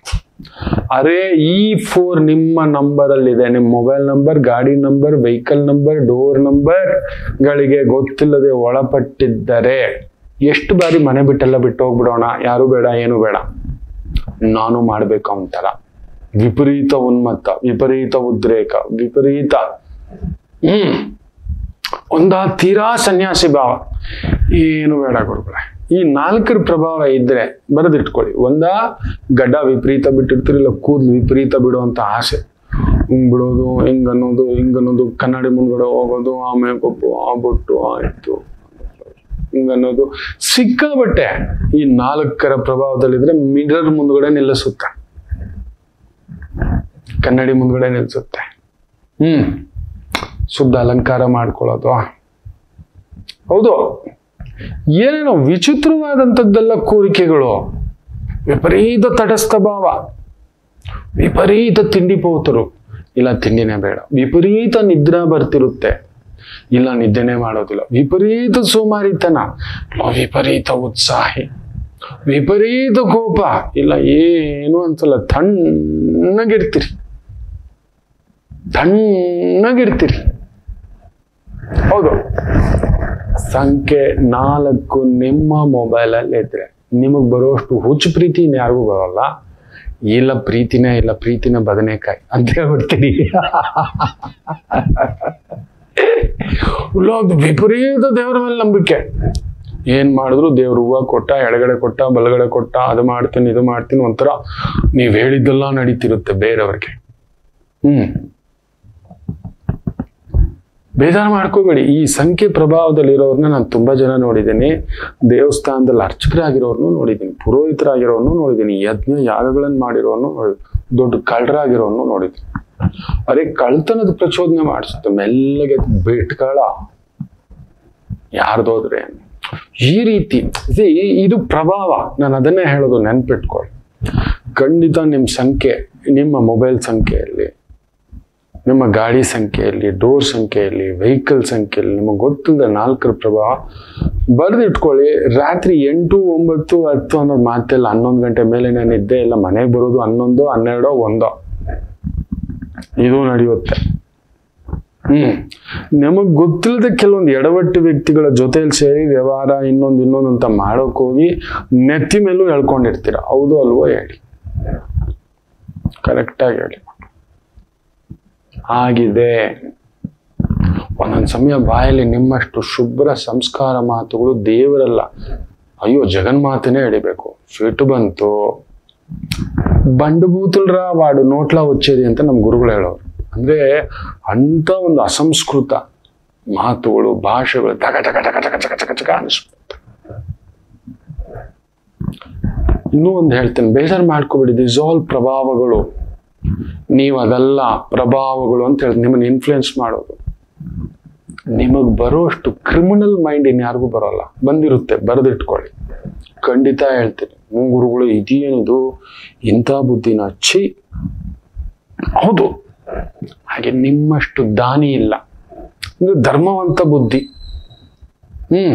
ಅರೆ ಈ ಫೋರ್ ನಿಮ್ಮ ನಂಬರ್ ಅಲ್ಲಿದೆ ನಿಮ್ಮ ಮೊಬೈಲ್ ನಂಬರ್ ಗಾಡಿ number vehicle number door number ಗಳಿಗೆ ಗೊತ್ತಿಲ್ಲದೆ ಒಳಪಟ್ಟಿದ್ದರೆ ಎಷ್ಟು ಬಾರಿ ಮನೆ ಬಿಟ್ಟೆಲ್ಲ ಬಿಟ್ಟು ಹೋಗ್ಬಿಡೋಣ ಯಾರು ಬೇಡ ಏನು ಬೇಡ ನಾನು ಮಾಡ್ಬೇಕು ಅಂತಾರ ವಿಪರೀತ ಉನ್ಮತ್ತ ವಿಪರೀತ ಉದ್ರೇಕ ವಿಪರೀತ ಹ್ಮ್ ಒಂದ ತೀರಾ ಸನ್ಯಾಸಿ ಭಾವ ಏನು ಬೇಡ ಗುರುಗಳೇ ಈ ನಾಲ್ಕರ ಪ್ರಭಾವ ಇದ್ರೆ ಬರೆದಿಟ್ಕೊಳ್ಳಿ ಒಂದ ಗಡ್ಡ ವಿಪರೀತ ಬಿಟ್ಟಿರ್ತಿರಲ್ಲ ಕೂದಲು ವಿಪರೀತ ಬಿಡುವಂತ ಆಸೆ ಹಿಂಗ್ ಬಿಡೋದು ಹಿಂಗ್ ಅನ್ನೋದು ಹಿಂಗ್ ಅನ್ನೋದು ಕನ್ನಡಿ ಮುಂದ್ಗಡೆ ಹೋಗೋದು ಆ ಮೇಕಪ್ಪು ಆ ಬೊಟ್ಟು ಆಯ್ತು ಹಿಂಗ್ ಅನ್ನೋದು ಸಿಕ್ಕಾಬಟ್ಟೆ ಈ ನಾಲ್ಕರ ಪ್ರಭಾವದಲ್ಲಿದ್ರೆ ಮಿರರ್ ಮುಂದ್ಗಡೆ ನಿಲ್ಲಿಸುತ್ತೆ ಕನ್ನಡಿ ಮುಂದ್ಗಡೆ ನಿಲ್ಲಿಸುತ್ತೆ ಹ್ಮ್ ಶುದ್ಧ ಅಲಂಕಾರ ಮಾಡ್ಕೊಳ್ಳೋದು ಹೌದು ಏನೇನೋ ವಿಚಿತ್ರವಾದಂಥದ್ದೆಲ್ಲ ಕೋರಿಕೆಗಳು ವಿಪರೀತ ತಟಸ್ಥ ಭಾವ ವಿಪರೀತ ತಿಂಡಿ ಪೋತರು ಇಲ್ಲ ತಿಂಡಿನೇ ಬೇಡ ವಿಪರೀತ ನಿದ್ರಾ ಬರ್ತಿರುತ್ತೆ ಇಲ್ಲ ನಿದ್ದೆನೆ ಮಾಡೋದಿಲ್ಲ ವಿಪರೀತ ಸೋಮಾರಿತನ ಇಲ್ಲ ವಿಪರೀತ ಉತ್ಸಾಹಿ ವಿಪರೀತ ಕೋಪ ಇಲ್ಲ ಏನು ಅನ್ಸಲ್ಲ ತಣ್ಣಗಿರ್ತೀರಿ ತಣ್ಣಗಿರ್ತೀರಿ ಹೌದು ಸಂಖ್ಯೆ ನಾಲ್ಕು ನಿಮ್ಮ ಮೊಬೈಲಲ್ಲಿ ಇದ್ರೆ ನಿಮಗೆ ಬರುವಷ್ಟು ಹುಚ್ಚು ಪ್ರೀತಿ ಯಾರಿಗೂ ಬರೋಲ್ಲ ಇಲ್ಲ ಪ್ರೀತಿನೇ ಇಲ್ಲ ಪ್ರೀತಿನ ಬದನೆಕಾಯಿ ಅಂತ ಹೇಳ್ಬಿಡ್ತೀನಿ ಇಲ್ಲ ಒಂದು ವಿಪರೀತ ದೇವರ ಮೇಲೆ ನಂಬಿಕೆ ಏನ್ ಮಾಡಿದ್ರು ದೇವ್ರ ಹೂವ ಕೊಟ್ಟ ಎಡಗಡೆ ಕೊಟ್ಟ ಬಲಗಡೆ ಕೊಟ್ಟ ಅದು ಮಾಡ್ತೀನಿ ಇದು ಮಾಡ್ತೀನಿ ಒಂಥರ ನೀವ್ ಹೇಳಿದ್ದೆಲ್ಲ ನಡೀತಿರುತ್ತೆ ಬೇರೆಯವ್ರಿಗೆ ಹ್ಮ್ ಬೇಜಾರು ಮಾಡ್ಕೋಬೇಡಿ ಈ ಸಂಖ್ಯೆ ಪ್ರಭಾವದಲ್ಲಿರೋರ್ನ ನಾನು ತುಂಬಾ ಜನ ನೋಡಿದ್ದೀನಿ ದೇವಸ್ಥಾನದಲ್ಲಿ ಅರ್ಚಕರಾಗಿರೋರ್ನು ನೋಡಿದ್ದೀನಿ ಪುರೋಹಿತರಾಗಿರೋರ್ನು ನೋಡಿದ್ದೀನಿ ಯಜ್ಞ ಯಾಗಗಳನ್ನು ಮಾಡಿರೋರ್ನು ನೋಡಿ ದೊಡ್ಡ ಕಳ್ಳರಾಗಿರೋರ್ನು ನೋಡಿದ್ದೀನಿ ಅರೆ ಕಳ್ತನದ ಪ್ರಚೋದನೆ ಮಾಡಿಸುತ್ತೆ ಮೆಲ್ಲಗೆ ಬಿಟ್ಗಳ ಯಾರ್ದೋದ್ರೆ ಈ ರೀತಿ see, ಇದು ಪ್ರಭಾವ ನಾನು ಅದನ್ನೇ ಹೇಳೋದು ನೆನ್ಪಿಟ್ಕೊಳ್ಳಿ ಖಂಡಿತ ನಿಮ್ಮ ಸಂಖ್ಯೆ ನಿಮ್ಮ ಮೊಬೈಲ್ ಸಂಖ್ಯೆಯಲ್ಲಿ ನಿಮ್ಮ ಗಾಡಿ ಸಂಖ್ಯೆಯಲ್ಲಿ ಡೋರ್ ಸಂಖ್ಯೆಯಲ್ಲಿ ವೆಹಿಕಲ್ ಸಂಖ್ಯೆಯಲ್ಲಿ ನಿಮಗೆ ಗೊತ್ತಿಲ್ಲದ ನಾಲ್ಕರ ಪ್ರಭಾವ ಬರೆದು ಇಟ್ಕೊಳ್ಳಿ ರಾತ್ರಿ ಎಂಟು ಒಂಬತ್ತು ಹತ್ತು ಅನ್ನೋದು ಮಾತಿಲ್ಲ ಹನ್ನೊಂದು ಗಂಟೆ ಮೇಲೆ ನಾನು ಇದ್ದೆ ಇಲ್ಲ ಮನೆಗೆ ಬರೋದು ಹನ್ನೊಂದು ಹನ್ನೆರಡೋ ಒಂದೋ ಇದು ನಡೆಯುತ್ತೆ ಹ್ಮ್ ನಮಗ್ ಗೊತ್ತಿಲ್ಲದ ಕೆಲವೊಂದು ಎಡವಟ್ಟು ವ್ಯಕ್ತಿಗಳ ಜೊತೆಲಿ ಸೇರಿ ವ್ಯವಹಾರ ಇನ್ನೊಂದು ಇನ್ನೊಂದು ಅಂತ ಮಾಡೋಕ್ ಹೋಗಿ ನೆತ್ತಿ ಮೇಲೂ ಹೇಳ್ಕೊಂಡಿರ್ತೀರ ಹೌದು ಅಲ್ವೋ ಹೇಳಿ ಕರೆಕ್ಟಾಗಿ ಹೇಳಿ ಆಗಿದೆ ಒಂದೊಂದು ಸಮಯ ಬಾಯಲ್ಲಿ ನಿಮ್ಮಷ್ಟು ಶುಭ್ರ ಸಂಸ್ಕಾರ ಮಾತುಗಳು ದೇವರಲ್ಲ ಅಯ್ಯೋ ಜಗನ್ಮಾತನೇ ಹಿಡಿಬೇಕು ಸಿಟ್ಟು ಬಂತು ಬಂಡುಬೂತಲ್ರ ವಾಡು ನೋಟ್ಲ వచ్చేది ಅಂತ ನಮ್ಮ ಗುರುಗಳು ಹೇಳೋರು ಅಂದ್ರೆ ಅಂತ ಒಂದು ಅಸಂಸ್ಕೃತ ಮಾತುಗಳು ಭಾಷೆಗಳು ಟಕ ಟಕ ಟಕ ಟಕ ಟಕ ಟಕ ಟಕ ಅನಿಸ್ಬಿಡುತ್ತೆ ಇನ್ನೂ ಒಂದು ಹೇಳ್ತೇನೆ ಬೇಜಾರು ಮಾಡ್ಕೋಬೇಡಿ ದಿಸ್ ಆಲ್ ಪ್ರಭಾವಗಳು ನೀವು ಅದಲ್ಲ ಪ್ರಭಾವಗಳು ಅಂತ ಹೇಳಿ ನಿಮ್ಮನ್ನ ಇನ್ಫ್ಲುಯೆನ್ಸ್ ಮಾಡೋದು ನಿಮಗ್ ಬರೋಷ್ಟು ಕ್ರಿಮಿನಲ್ ಮೈಂಡ್ ಇನ್ಯಾರಿಗೂ ಬರೋಲ್ಲ ಬಂದಿರುತ್ತೆ ಬರೆದಿಟ್ಕೊಳ್ಳಿ ಖಂಡಿತ ಹೇಳ್ತೀನಿ ಹ್ಞೂ ಗುರುಗಳು ಇದೇನಿದು ಇಂಥ ಬುದ್ಧಿನ ಛೀ ಹೌದು ಹಾಗೆ ನಿಮ್ಮಷ್ಟು ದಾನಿ ಇಲ್ಲ ಇದು ಧರ್ಮವಂತ ಬುದ್ಧಿ ಹ್ಮ್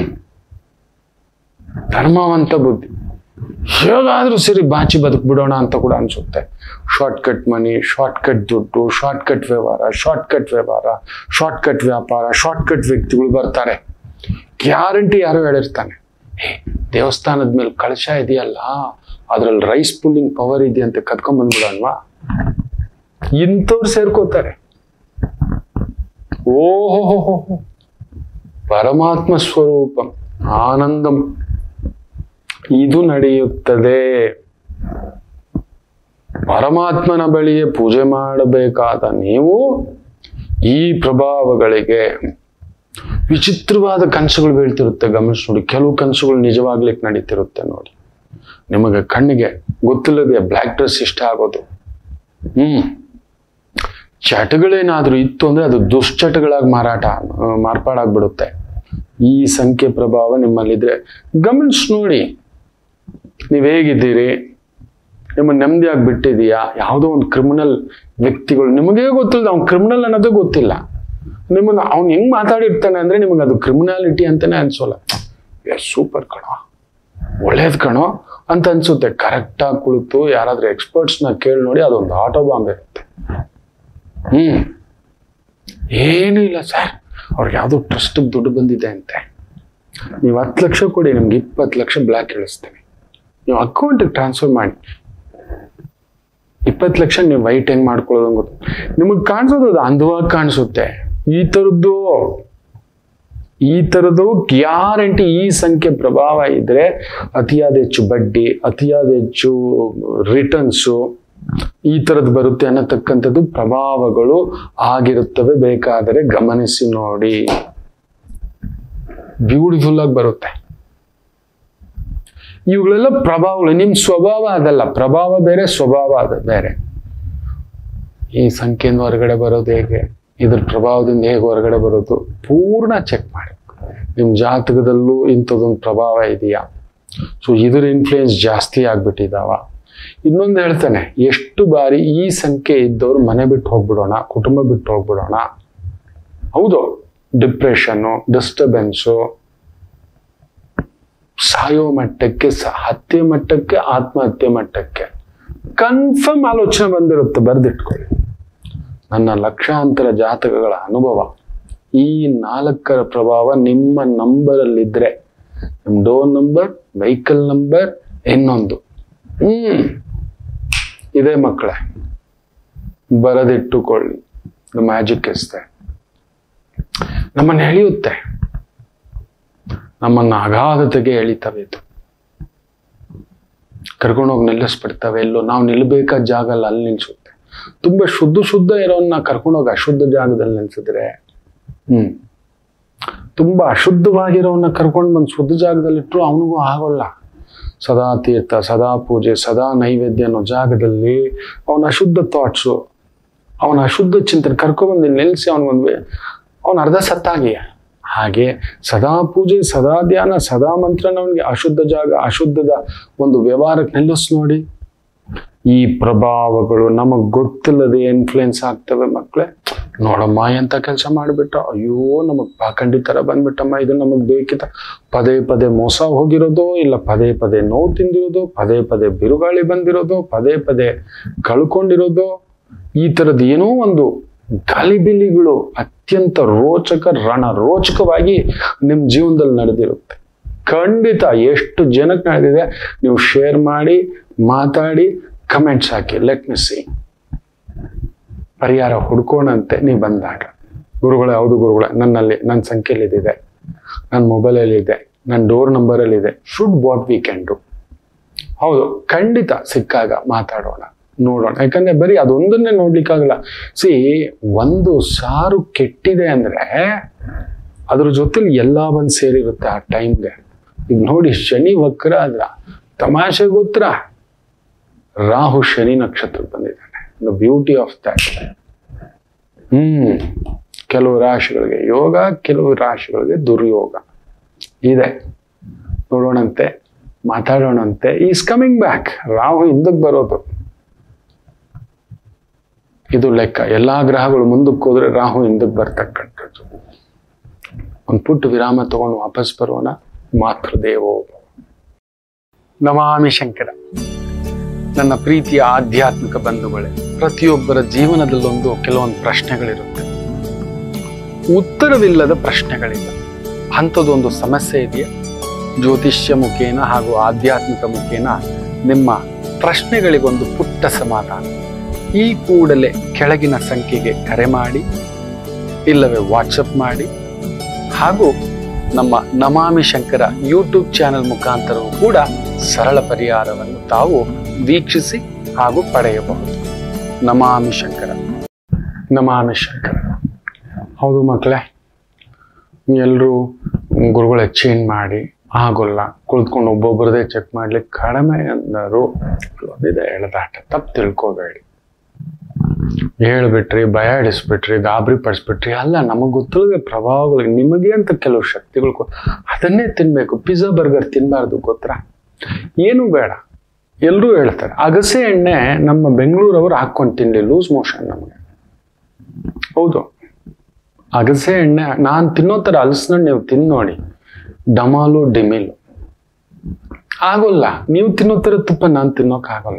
ಧರ್ಮವಂತ ಬುದ್ಧಿ ಹೇಗಾದ್ರೂ ಸರಿ ಬಾಚಿ ಬದುಕ್ಬಿಡೋಣ ಅಂತ ಕೂಡ ಅನ್ಸುತ್ತೆ short cut money short cut ದುಡ್ಡು ಶಾರ್ಟ್ ಕಟ್ ವ್ಯವಹಾರ ಶಾರ್ಟ್ ಕಟ್ ವ್ಯವಹಾರ ಶಾರ್ಟ್ ಕಟ್ ವ್ಯಾಪಾರ ಶಾರ್ಟ್ ಕಟ್ ವ್ಯಕ್ತಿಗಳು ಬರ್ತಾರೆ ಗ್ಯಾರಂಟಿ ಯಾರೋ ಹೇಳಿರ್ತಾನೆ ಹೇ ದೇವಸ್ಥಾನದ ಮೇಲೆ ಕಳಶ ಇದೆಯಲ್ಲ ಅದ್ರಲ್ಲಿ ರೈಸ್ ಪುಲ್ಲಿಂಗ್ ಪವರ್ ಇದೆಯಂತೆ ಕತ್ಕೊಂಡ್ ಬಂದ್ಬಿಡೋಣವಾ ಇಂಥವ್ರು ಸೇರ್ಕೋತಾರೆ ಓಹೋ ಪರಮಾತ್ಮ ಸ್ವರೂಪಂ ಆನಂದಂ ಇದು ನಡೆಯುತ್ತದೆ ಪರಮಾತ್ಮನ ಬಳಿಯೇ ಪೂಜೆ ಮಾಡಬೇಕಾದ ನೀವು ಈ ಪ್ರಭಾವಗಳಿಗೆ ವಿಚಿತ್ರವಾದ ಕನಸುಗಳು ಬೀಳ್ತಿರುತ್ತೆ ಗಮನಿಸಿ ನೋಡಿ ಕೆಲವು ಕನಸುಗಳು ನಿಜವಾಗ್ಲಿಕ್ಕೆ ನಡೀತಿರುತ್ತೆ ನೋಡಿ ನಿಮಗೆ ಕಣ್ಣಿಗೆ ಗೊತ್ತಿಲ್ಲದೆ ಬ್ಲ್ಯಾಕ್ ಡ್ರೆಸ್ ಇಷ್ಟ ಆಗೋದು ಹ್ಮ್ ಚಟಗಳೇನಾದ್ರೂ ಇತ್ತು ಅಂದ್ರೆ ಅದು ದುಶ್ಚಟಗಳಾಗಿ ಮಾರಾಟ ಆ, ಮಾರ್ಪಾಡಾಗ್ಬಿಡುತ್ತೆ ಈ ಸಂಖ್ಯೆ ಪ್ರಭಾವ ನಿಮ್ಮಲ್ಲಿದ್ರೆ ಗಮನಿಸಿ ನೋಡಿ ನೀವ್ ಹೇಗಿದ್ದೀರಿ ನಿಮ್ಮ ನೆಮ್ಮದಿ ಬಿಟ್ಟಿದೀಯಾ ಯಾವುದೋ ಒಂದು ಕ್ರಿಮಿನಲ್ ವ್ಯಕ್ತಿಗಳು ನಿಮಗೇ ಗೊತ್ತಿಲ್ಲ ಅವ್ನು ಕ್ರಿಮಿನಲ್ ಅನ್ನೋದೇ ಗೊತ್ತಿಲ್ಲ ನಿಮ್ಮನ್ನ ಅವ್ನು ಹೆಂಗ್ ಮಾತಾಡಿರ್ತಾನೆ ಅಂದ್ರೆ ನಿಮಗೆ ಅದು ಕ್ರಿಮಿನಾಲಿಟಿ ಅಂತಾನೆ ಅನ್ಸೋಲ್ಲ ಏ ಸೂಪರ್ ಕಣೋ ಒಳ್ಳೇದ್ ಕಣೋ ಅಂತ ಅನ್ಸುತ್ತೆ ಕರೆಕ್ಟಾಗಿ ಕುಳಿತು ಯಾರಾದ್ರೂ ಎಕ್ಸ್ಪರ್ಟ್ಸ್ನ ಕೇಳಿ ನೋಡಿ ಅದೊಂದು ಆಟೋ ಬಾಂಬ್ ಇರುತ್ತೆ ಹ್ಮ್ ಏನೂ ಇಲ್ಲ ಸರ್ ಅವ್ರಿಗೆ ಯಾವುದೋ ಟ್ರಸ್ಟ್ ದುಡ್ಡು ಬಂದಿದೆ ಅಂತೆ ನೀವು ಹತ್ತು ಲಕ್ಷ ಕೊಡಿ ನಿಮ್ಗೆ ಇಪ್ಪತ್ತು ಲಕ್ಷ ಬ್ಲ್ಯಾಕ್ ಇಳಿಸ್ತೀನಿ ನೀವು ಅಕೌಂಟಿಗೆ ಟ್ರಾನ್ಸ್ಫರ್ ಮಾಡಿ ಇಪ್ಪತ್ತು ಲಕ್ಷ ನೀವು ವೈಟ್ ಹೆಂಗ್ ಮಾಡ್ಕೊಳ್ಳೋದು ಗೊತ್ತು ನಿಮಗೆ ಕಾಣಿಸೋದು ಅದು ಅಂದವಾಗಿ ಕಾಣಿಸುತ್ತೆ ಈ ಥರದ್ದು ಈ ಥರದ್ದು ಗ್ಯಾರಂಟಿ ಈ ಸಂಖ್ಯೆ ಪ್ರಭಾವ ಇದ್ರೆ ಅತಿಯಾದ ಹೆಚ್ಚು ಬಡ್ಡಿ ಅತಿಯಾದ ಹೆಚ್ಚು ರಿಟರ್ನ್ಸು ಈ ಥರದ್ದು ಬರುತ್ತೆ ಅನ್ನತಕ್ಕಂಥದ್ದು ಪ್ರಭಾವಗಳು ಆಗಿರುತ್ತವೆ ಬೇಕಾದರೆ ಗಮನಿಸಿ ನೋಡಿ ಬ್ಯೂಟಿಫುಲ್ ಆಗಿ ಬರುತ್ತೆ ಇವುಗಳೆಲ್ಲ ಪ್ರಭಾವಗಳು ನಿಮ್ ಸ್ವಭಾವ ಅದಲ್ಲ ಪ್ರಭಾವ ಬೇರೆ ಸ್ವಭಾವ ಅದು ಬೇರೆ ಈ ಸಂಖ್ಯೆಯಿಂದ ಹೊರಗಡೆ ಬರೋದು ಹೇಗೆ ಇದ್ರ ಪ್ರಭಾವದಿಂದ ಹೇಗೆ ಹೊರಗಡೆ ಬರೋದು ಪೂರ್ಣ ಚೆಕ್ ಮಾಡಿ ನಿಮ್ ಜಾತಕದಲ್ಲೂ ಇಂಥದ್ದೊಂದು ಪ್ರಭಾವ ಇದೆಯಾ ಸೊ ಇದ್ರ ಇನ್ಫ್ಲೂಯೆನ್ಸ್ ಜಾಸ್ತಿ ಆಗ್ಬಿಟ್ಟಿದಾವ ಇನ್ನೊಂದು ಹೇಳ್ತಾನೆ ಎಷ್ಟು ಬಾರಿ ಈ ಸಂಖ್ಯೆ ಇದ್ದವ್ರು ಮನೆ ಬಿಟ್ಟು ಹೋಗ್ಬಿಡೋಣ ಕುಟುಂಬ ಬಿಟ್ಟು ಹೋಗ್ಬಿಡೋಣ ಹೌದು ಡಿಪ್ರೆಷನ್ನು ಡಿಸ್ಟರ್ಬೆನ್ಸು ಸಾಯೋ ಮಟ್ಟಕ್ಕೆ ಸ- ಹತ್ಯೆ ಮಟ್ಟಕ್ಕೆ ಆತ್ಮಹತ್ಯೆ ಮಟ್ಟಕ್ಕೆ ಕನ್ಫರ್ಮ್ ಆಲೋಚನೆ ಬಂದಿರುತ್ತೆ ಬರೆದಿಟ್ಕೊಳ್ಳಿ ನನ್ನ ಲಕ್ಷಾಂತರ ಜಾತಕಗಳ ಅನುಭವ ಈ ನಾಲ್ಕರ ಪ್ರಭಾವ ನಿಮ್ಮ ನಂಬರಲ್ಲಿದ್ರೆ ನಿಮ್ಮ ಡೋರ್ ನಂಬರ್ ವೆಹಿಕಲ್ ನಂಬರ್ ಇನ್ನೊಂದು ಹ್ಮ್ ಇದೆ ಮಕ್ಕಳೇ ಬರೆದಿಟ್ಟುಕೊಳ್ಳಿ ಮ್ಯಾಜಿಕ್ ಇಸ್ತೆ ನಮ್ಮನ್ನು ಎಳೆಯುತ್ತೆ ನಮ್ಮನ್ನ ಅಗಾಧತೆಗೆ ಎಳಿತವೆ ಇದು ಕರ್ಕೊಂಡೋಗಿ ನಿಲ್ಲಿಸ್ಬಿಡ್ತವೆ ಎಲ್ಲೋ ನಾವು ನಿಲ್ಬೇಕಾದ ಜಾಗ ಅಲ್ಲ ಅಲ್ಲಿ ನಿಲ್ಸುತ್ತೆ ತುಂಬಾ ಶುದ್ಧ ಶುದ್ಧ ಇರೋನ್ನ ಕರ್ಕೊಂಡೋಗಿ ಅಶುದ್ಧ ಜಾಗದಲ್ಲಿ ನಿಲ್ಸಿದ್ರೆ ಹ್ಮ್ ತುಂಬಾ ಅಶುದ್ಧವಾಗಿರೋನ್ನ ಕರ್ಕೊಂಡು ಬಂದು ಶುದ್ಧ ಜಾಗದಲ್ಲಿಟ್ರು ಅವನಿಗೂ ಆಗೋಲ್ಲ ಸದಾ ತೀರ್ಥ ಸದಾ ಪೂಜೆ ಸದಾ ನೈವೇದ್ಯ ಅನ್ನೋ ಜಾಗದಲ್ಲಿ ಅವನ ಅಶುದ್ಧ ಥಾಟ್ಸು ಅವನ ಅಶುದ್ಧ ಚಿಂತನೆ ಕರ್ಕೊಬಂದು ನಿಲ್ಲಿಸಿ ಅವನಿಗೊಂದು ಅವನ ಅರ್ಧ ಸತ್ತಾಗಿಯ ಹಾಗೆ ಸದಾ ಪೂಜೆ ಸದಾ ಧ್ಯಾನ ಸದಾ ಮಂತ್ರನ ಅವನಿಗೆ ಅಶುದ್ಧ ಜಾಗ ಅಶುದ್ಧದ ಒಂದು ವ್ಯವಹಾರಕ್ಕೆ ನಿಲ್ಲಿಸ್ ನೋಡಿ ಈ ಪ್ರಭಾವಗಳು ನಮಗ್ ಗೊತ್ತಿಲ್ಲದೆ ಇನ್ಫ್ಲುಯೆನ್ಸ್ ಆಗ್ತವೆ ಮಕ್ಕಳೇ ನೋಡಮ್ಮ ಎಂತ ಕೆಲಸ ಮಾಡಿಬಿಟ್ಟ ಅಯ್ಯೋ ನಮಗ್ ಪಾಖಂಡಿ ತರ ಬಂದ್ಬಿಟ್ಟಮ್ಮ ಇದು ನಮಗ್ ಬೇಕಿತ್ತ ಪದೇ ಪದೇ ಮೋಸ ಹೋಗಿರೋದು ಇಲ್ಲ ಪದೇ ಪದೇ ನೋವು ತಿಂದಿರೋದು ಪದೇ ಪದೇ ಬಿರುಗಾಳಿ ಬಂದಿರೋದು ಪದೇ ಪದೇ ಕಳ್ಕೊಂಡಿರೋದು ಈ ತರದ್ ಏನೋ ಒಂದು ಗಲಿಬಿಲಿಗಳು ಅತ್ಯಂತ ರೋಚಕ ರಣ ರೋಚಕವಾಗಿ ನಿಮ್ ಜೀವನದಲ್ಲಿ ನಡೆದಿರುತ್ತೆ ಖಂಡಿತ ಎಷ್ಟು ಜನಕ್ಕೆ ನಡೆದಿದೆ ನೀವು ಶೇರ್ ಮಾಡಿ ಮಾತಾಡಿ ಕಮೆಂಟ್ಸ್ ಹಾಕಿ ಲೆಟ್ ಮಿ ಸಿ ಪರಿಹಾರ ಹುಡ್ಕೋಣಂತೆ ನೀವು ಬಂದಾಗ ಗುರುಗಳೇ ಹೌದು ಗುರುಗಳೇ ನನ್ನಲ್ಲಿ ನನ್ನ ಸಂಖ್ಯೆಯಲ್ಲಿ ಇದಿದೆ ನನ್ನ ಮೊಬೈಲಲ್ಲಿ ಇದೆ ನನ್ನ ಡೋರ್ ನಂಬರಲ್ಲಿ ಇದೆ should what we can do ಹೌದು ಖಂಡಿತ ಸಿಕ್ಕಾಗ ಮಾತಾಡೋಣ ನೋಡೋಣ ಯಾಕಂದ್ರೆ ಬರೀ ಅದೊಂದನ್ನೇ ನೋಡ್ಲಿಕ್ಕಾಗಲ್ಲ ಸಿ ಒಂದು ಸಾರು ಕೆಟ್ಟಿದೆ ಅಂದ್ರೆ ಅದ್ರ ಜೊತೆಲಿ ಎಲ್ಲ ಬಂದು ಸೇರಿರುತ್ತೆ ಆ ಟೈಮ್ಗೆ ಈಗ ನೋಡಿ ಶನಿ ವಕ್ರ ಅದ್ರ ತಮಾಷೆ ಗೊತ್ತರ ರಾಹು ಶನಿ ನಕ್ಷತ್ರಕ್ಕೆ ಬಂದಿದ್ದಾನೆ the beauty of that hmm ಕೆಲವು ರಾಶಿಗಳಿಗೆ ಯೋಗ ಕೆಲವು ರಾಶಿಗಳಿಗೆ ದುರ್ಯೋಗ ಇದೆ ನೋಡೋಣಂತೆ ಮಾತಾಡೋಣಂತೆ ಈಸ್ ಕಮಿಂಗ್ ಬ್ಯಾಕ್ ರಾಹು ಹಿಂದಕ್ಕೆ ಬರೋದು ಇದು ಲೆಕ್ಕ ಎಲ್ಲಾ ಗ್ರಹಗಳು ಮುಂದಕ್ಕೆ ಹೋದ್ರೆ ರಾಹು ಹಿಂದಕ್ಕೆ ಬರ್ತಕ್ಕಂಥದ್ದು ಒಂದು ಪುಟ್ಟ ವಿರಾಮ ತಗೊಂಡು ವಾಪಸ್ ಬರೋಣ ಮಾತೃದೇವೋ ಭವ. ನಮಾಮಿ ಶಂಕರ ನನ್ನ ಪ್ರೀತಿಯ ಆಧ್ಯಾತ್ಮಿಕ ಬಂಧುಗಳೇ ಪ್ರತಿಯೊಬ್ಬರ ಜೀವನದಲ್ಲೊಂದು ಕೆಲವೊಂದು ಪ್ರಶ್ನೆಗಳಿರುತ್ತೆ ಉತ್ತರವಿಲ್ಲದ ಪ್ರಶ್ನೆಗಳಿಲ್ಲ ಅಂಥದ್ದೊಂದು ಸಮಸ್ಯೆ ಇದೆಯಾ ಜ್ಯೋತಿಷ್ಯ ಮುಖೇನ ಹಾಗೂ ಆಧ್ಯಾತ್ಮಿಕ ಮುಖೇನ ನಿಮ್ಮ ಪ್ರಶ್ನೆಗಳಿಗೊಂದು ಪುಟ್ಟ ಸಮಾಧಾನ ಈ ಕೂಡಲೇ ಕೆಳಗಿನ ಸಂಖ್ಯೆಗೆ ಕರೆ ಮಾಡಿ ಇಲ್ಲವೇ ವಾಟ್ಸಪ್ ಮಾಡಿ ಹಾಗೂ ನಮ್ಮ ನಮಾಮಿ ಶಂಕರ ಯೂಟ್ಯೂಬ್ ಚಾನೆಲ್ ಮುಖಾಂತರವೂ ಕೂಡ ಸರಳ ಪರಿಹಾರವನ್ನು ತಾವು ವೀಕ್ಷಿಸಿ ಹಾಗೂ ಪಡೆಯಬಹುದು ನಮಾಮಿ ಶಂಕರ ನಮಾಮಿ ಶಂಕರ ಹೌದು ಮಕ್ಕಳೇ ಎಲ್ಲರೂ ಗುರುಗಳ ಚೇಂಜ್ ಮಾಡಿ ಆಗೋಲ್ಲ ಕುಳಿತುಕೊಂಡು ಒಬ್ಬೊಬ್ಬರದೇ ಚೆಕ್ ಮಾಡ್ಲಿಕ್ಕೆ ಕಡಿಮೆ ಅಂದರು ಇದೆ ಎಳೆದಾಟ ತಪ್ಪು ತಿಳ್ಕೊಬೇಡಿ ಹೇಳ್ಬಿಟ್ರಿ ಭಯ ಹಿಡಿಸ್ಬಿಟ್ರಿ ಗಾಬರಿ ಪಡಿಸ್ಬಿಟ್ರಿ ಅಲ್ಲ ನಮಗೆ ಗೊತ್ತಿಲ್ಲದೆ ಪ್ರಭಾವಗಳು ನಿಮಗೆ ಅಂತ ಕೆಲವು ಶಕ್ತಿಗಳು ಕೊ- ಅದನ್ನೇ ತಿನ್ಬೇಕು ಪಿಜ್ಜಾ ಬರ್ಗರ್ ತಿನ್ನಬಾರ್ದು ಗೊತ್ತಾ ಏನು ಬೇಡ ಎಲ್ಲರೂ ಹೇಳ್ತಾರೆ ಅಗಸೆ ಎಣ್ಣೆ ನಮ್ಮ ಬೆಂಗಳೂರವರು ಹಾಕೊಂಡು ತಿನ್ಲಿ ಲೂಸ್ ಮೋಷನ್ ನಮಗೆ ಹೌದು ಅಗಸೆ ಎಣ್ಣೆ ನಾನು ತಿನ್ನೋ ಥರ ಹಲಸಿನಣ್ಣು ನೀವು ತಿಂದು ನೋಡಿ ಡಮಾಲು ಡಿಮಿಲು ಆಗೋಲ್ಲ ನೀವು ತಿನ್ನೋ ಥರ ತುಪ್ಪ ನಾನು ತಿನ್ನೋಕ್ಕಾಗಲ್ಲ